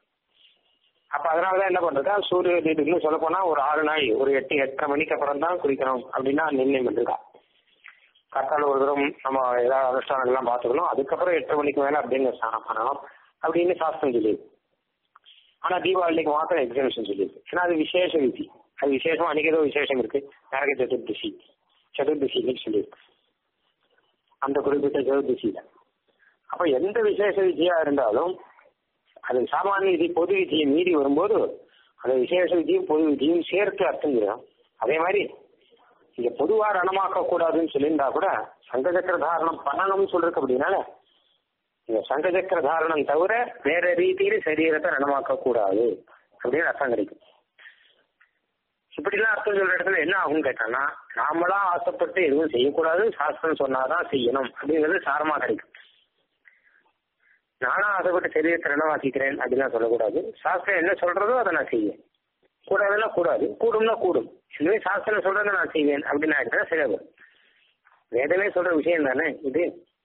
அப்ப அதனாலதான் என்ன பண்றதா சூரிய தீபத்துக்கு சொல்ல போனா ஒரு ஆறு நாள் ஒரு எட்டு எட்டரை மணிக்கு அப்புறம் தான் குளிக்கணும் அப்படின்னா நிர்ணயம் பண்ணிருக்கா கத்தால ஒரு தரம் நம்ம ஏதாவது அனுஷ்டானங்கள்லாம் பார்த்துக்கணும் அதுக்கப்புறம் எட்டரை மணிக்கு மேல அப்படிங்க ஸ்நானம் பண்ணணும் அப்படின்னு சாஸ்திரம் சொல்லியிருக்கு ஆனா தீபாவளிக்கு மாத்திரம் எக்ஸாமிஷன் சொல்லியிருக்கு ஏன்னா அது விசேஷ விதி அது விசேஷம் அன்னைக்கு ஏதோ விசேஷம் இருக்கு நரக சதுர்தசி சதுர்தசி இன்னைக்கு சொல்லியிருக்கு அந்த குறிப்பிட்ட சதுர்தசியில அப்ப எந்த விசேஷ விதியா இருந்தாலும் அது சாமானிய விதி பொது விதியை மீறி வரும்போது அந்த விசேஷ விதியும் பொது விதியும் சேர்த்து அர்த்தம் செய்யணும் அதே மாதிரி இங்க பொதுவா ரணமாக்க கூடாதுன்னு சொல்லியிருந்தா கூட சங்கச்சக்கர தாரணம் பண்ணணும்னு சொல்லிருக்கு அப்படின்னால இந்த சங்கச்சக்கர தாரணம் தவிர வேற ரீதியில சரீரத்தை ரணமாக்க கூடாது அப்படின்னு அர்த்தம் கிடைக்கும் இப்படிலாம் அர்த்தம் சொல்ற இடத்துல என்ன ஆகும் கேட்டான்னா நாமளா ஆசைப்பட்டு எதுவும் செய்யக்கூடாது சாஸ்திரம் சொன்னாதான் செய்யணும் அப்படிங்கிறது சாரமா கிடைக்கும் நானா ஆசைப்பட்டு சரீரத்தை ரணமாக்கிக்கிறேன் அப்படிலாம் சொல்லக்கூடாது சாஸ்திரம் என்ன சொல்றதோ அதை நான் செய்வேன் கூடாதுன்னா கூடாது கூடும்னா கூடும் இதுவே சாஸ்திரம் சொல்றதை நான் செய்வேன் அப்படின்னு ஆகிட்டா சரியா வரும் வேதமே சொல்ற விஷயம் தானே இது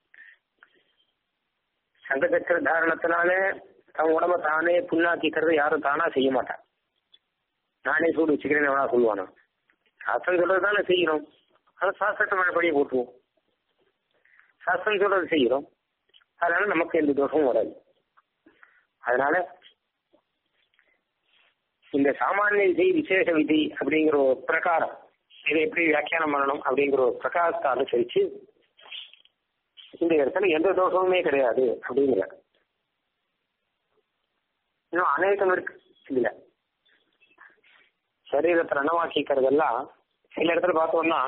சங்கச்சக்கர தாரணத்தினால தன் உடம்ப தானே புண்ணாக்கிக்கிறது யாரும் தானா செய்ய மாட்டான் நானே சூடு வச்சுக்கிறேன்னு எவனா சொல்லுவானா சாஸ்திரம் சொல்றது தானே செய்யணும் அதை சாஸ்திரத்தை மழைப்படியே போட்டுருவோம் சாஸ்திரம் சொல்றது செய்யறோம் அதனால நமக்கு எந்த தோஷமும் வராது அதனால இந்த சாமானிய விதி விசேஷ விதி அப்படிங்கிற ஒரு பிரகாரம் இதை எப்படி வியாக்கியானம் பண்ணணும் அப்படிங்கிற ஒரு பிரகாரத்தை அனுசரிச்சு இந்த இடத்துல எந்த தோஷமுமே கிடையாது அப்படிங்கிற இன்னும் அநேகம் இருக்கு இதுல சரீரத்தை ரணமாக்கிக்கிறதெல்லாம் சில இடத்துல பார்த்தோம்னா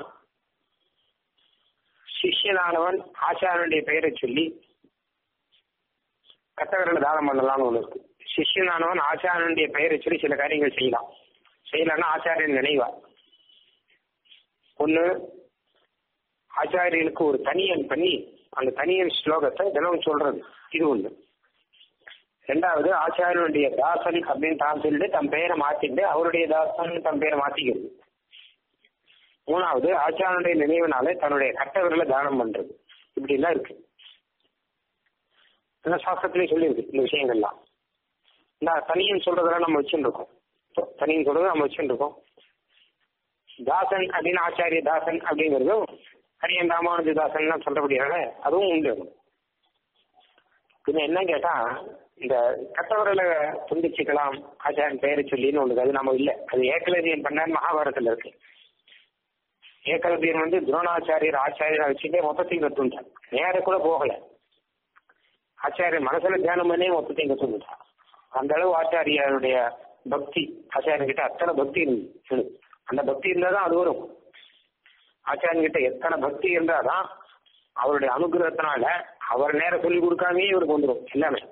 சிஷ்யனானவன் ஆச்சாரனுடைய பெயரை சொல்லி கத்தவர்களை தானம் பண்ணலாம்னு ஒண்ணு இருக்கு சிஷ்யனானவன் ஆச்சாரனுடைய பெயரை சொல்லி சில காரியங்கள் செய்யலாம் செய்யலாம்னா ஆச்சாரியன் நினைவா ஒண்ணு ஆச்சாரியனுக்கு ஒரு தனியன் பண்ணி அந்த தனியன் ஸ்லோகத்தை தினம் சொல்றது இது ஒண்ணு ரெண்டாவது ஆச்சாரியனுடைய தாசன் அப்படின்னு தான் சொல்லிட்டு தன் பெயரை மாத்திட்டு அவருடைய தாசன் தன் பெயரை மாத்திக்கிறது மூணாவது ஆச்சாரனுடைய நினைவுனால தன்னுடைய கட்டவர்களை தானம் பண்றது இப்படி எல்லாம் இருக்கு சாஸ்திரத்திலேயே சொல்லியிருக்கு இந்த விஷயங்கள்லாம் இந்த தனியன் சொல்றதெல்லாம் நம்ம வச்சுட்டு இருக்கோம் தனியன் சொல்றது நம்ம வச்சுட்டு இருக்கோம் தாசன் அப்படின்னு ஆச்சாரிய தாசன் அப்படிங்கிறதும் ஹரியன் ராமானுஜ தாசன் சொல்றபடியாக அதுவும் உண்டு பின்ன என்ன கேட்டா இந்த கட்டவர்களை துண்டிச்சுக்கலாம் ஆச்சாரியன் பெயரை சொல்லின்னு ஒண்ணு அது நம்ம இல்லை அது ஏக்கலவியன் பண்ணார் மகாபாரதத்துல இருக்கு ஏக்கலவியன் வந்து துரோணாச்சாரியர் ஆச்சாரியரை வச்சுட்டே மொத்தத்தையும் கத்துட்டான் நேர கூட போகல ஆச்சாரியர் மனசுல தியானம் பண்ணி மொத்தத்தையும் கத்துட்டான் அந்த அளவு ஆச்சாரியருடைய பக்தி ஆச்சாரியன் கிட்ட அத்தனை பக்தி இருந்தது அந்த பக்தி இருந்தாதான் அது வரும் ஆச்சாரியன் கிட்ட எத்தனை பக்தி இருந்தாதான் அவருடைய அனுகிரகத்தினால அவர் நேரம் சொல்லி கொடுக்காமே இவருக்கு வந்துடும் எல்லாமே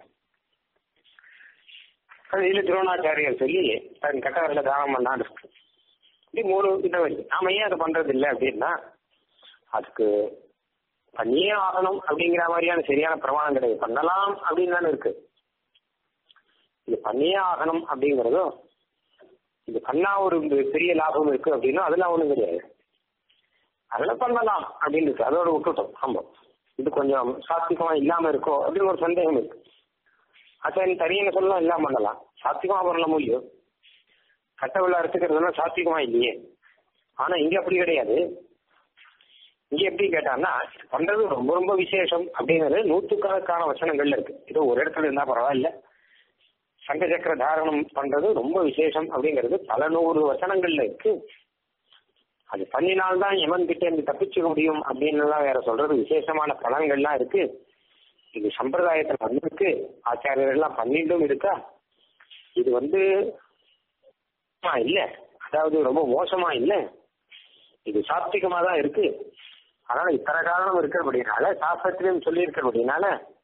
இதுல துரோணாச்சாரியர் சொல்லி தன் கட்டவரில் தானம் பண்ணான்னு இருக்கு இப்படி மூணு விதம் இருக்கு நாம ஏன் அதை பண்றது இல்லை அப்படின்னா அதுக்கு பண்ணியே ஆகணும் அப்படிங்கிற மாதிரியான சரியான பிரமாணம் கிடையாது பண்ணலாம் அப்படின்னு தானே இருக்கு இது பண்ணியே ஆகணும் அப்படிங்கிறதும் இது பண்ணா ஒரு பெரிய லாபம் இருக்கு அப்படின்னா அதெல்லாம் ஒண்ணும் கிடையாது அதெல்லாம் பண்ணலாம் அப்படின்னு இருக்கு அதோட விட்டுட்டோம் ஆமா இது கொஞ்சம் சாத்விகமா இல்லாம இருக்கோ அப்படின்னு ஒரு சந்தேகம் இருக்கு ஆச்சாரியன் தனியான சொல்லலாம் இல்லாம பண்ணலாம் சாத்விகமா பண்ணல முடியும் கட்ட விழா எடுத்துக்கிறதுலாம் சாத்விகமா இல்லையே ஆனா இங்க அப்படி கிடையாது இங்க எப்படி கேட்டான்னா பண்றது ரொம்ப ரொம்ப விசேஷம் அப்படிங்கிறது நூற்றுக்கணக்கான வசனங்கள்ல இருக்கு இது ஒரு இடத்துல இருந்தா பரவாயில்ல சங்க சக்கர தாரணம் பண்றது ரொம்ப விசேஷம் அப்படிங்கிறது பல நூறு வசனங்கள்ல இருக்கு அது பண்ணினால்தான் எவன் கிட்ட இருந்து தப்பிச்சுக்க முடியும் அப்படின்னு எல்லாம் வேற சொல்றது விசேஷமான பலன்கள்லாம் இருக்கு இது சம்பிரதாயத்துல வந்திருக்கு ஆச்சாரியர்கள் எல்லாம் பண்ணிட்டும் இருக்கா இது வந்து இல்ல அதாவது ரொம்ப மோசமா இல்ல இது சாத்விகமா தான் இருக்கு அதனால இத்தனை காரணம் இருக்கிறபடினால சாஸ்திரத்திலையும் சொல்லி இருக்கிறபடினால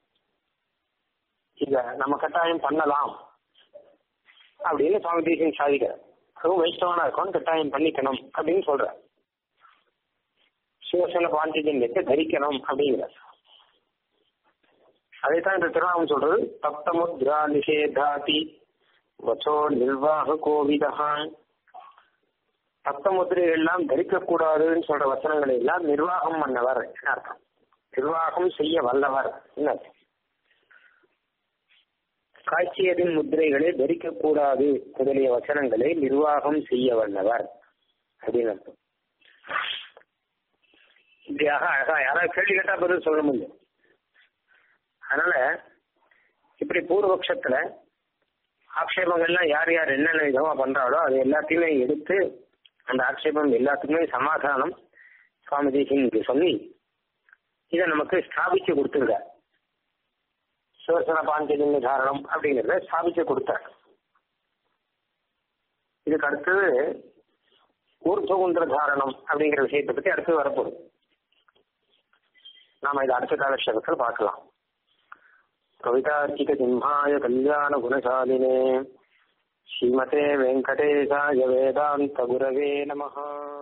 இத நம்ம கட்டாயம் பண்ணலாம் அப்படின்னு சுவாமி தேசியம் சாதிக்கிறார் அதுவும் வைஷ்ணவனா இருக்கும் கட்டாயம் பண்ணிக்கணும் அப்படின்னு சொல்ற சிவசன பாண்டிஜன்யத்தை தரிக்கணும் அப்படிங்கிற அதைத்தான் இந்த திருநாமம் சொல்றது தப்தமுத்ரா நிஷேதாதி வச்சோ நிர்வாக கோவிதா தப்த முத்திரைகள் எல்லாம் தரிக்க கூடாதுன்னு சொல்ற வசனங்களை எல்லாம் நிர்வாகம் பண்ணவர் அர்த்தம் நிர்வாகம் செய்ய வல்லவர் என்ன காட்சியதின் முத்திரைகளை தரிக்க கூடாது முதலிய வசனங்களை நிர்வாகம் செய்ய வல்லவர் அப்படின்னு அர்த்தம் இப்படியாக அழகா யாராவது கேள்வி கேட்டா பதில் சொல்ல முடியும் அதனால இப்படி பூர்வபக்ஷத்துல ஆக்ஷேபங்கள்லாம் யார் யார் என்னென்ன விதமா பண்றாளோ அது எல்லாத்தையுமே எடுத்து அந்த ஆட்சேபம் எல்லாத்துக்குமே சமாதானம் சுவாமி தேசியம் சொல்லி இதை நமக்கு ஸ்தாபிச்சு கொடுத்துருக்க சிவசன பாஞ்சஜன்ய தாரணம் அப்படிங்கிறத ஸ்தாபிச்சு கொடுத்தார் இதுக்கு அடுத்தது ஊர்துகுந்திர தாரணம் அப்படிங்கிற விஷயத்தை பத்தி அடுத்து வரப்போகுது நாம இதை அடுத்த காலக்ஷேபத்தில் பார்க்கலாம் கவிதார்க்கிக சிம்ஹாய கல்யாண குணசாலினே ஸ்ரீமதே வெங்கடேசாய வேதாந்த குரவே நமஹ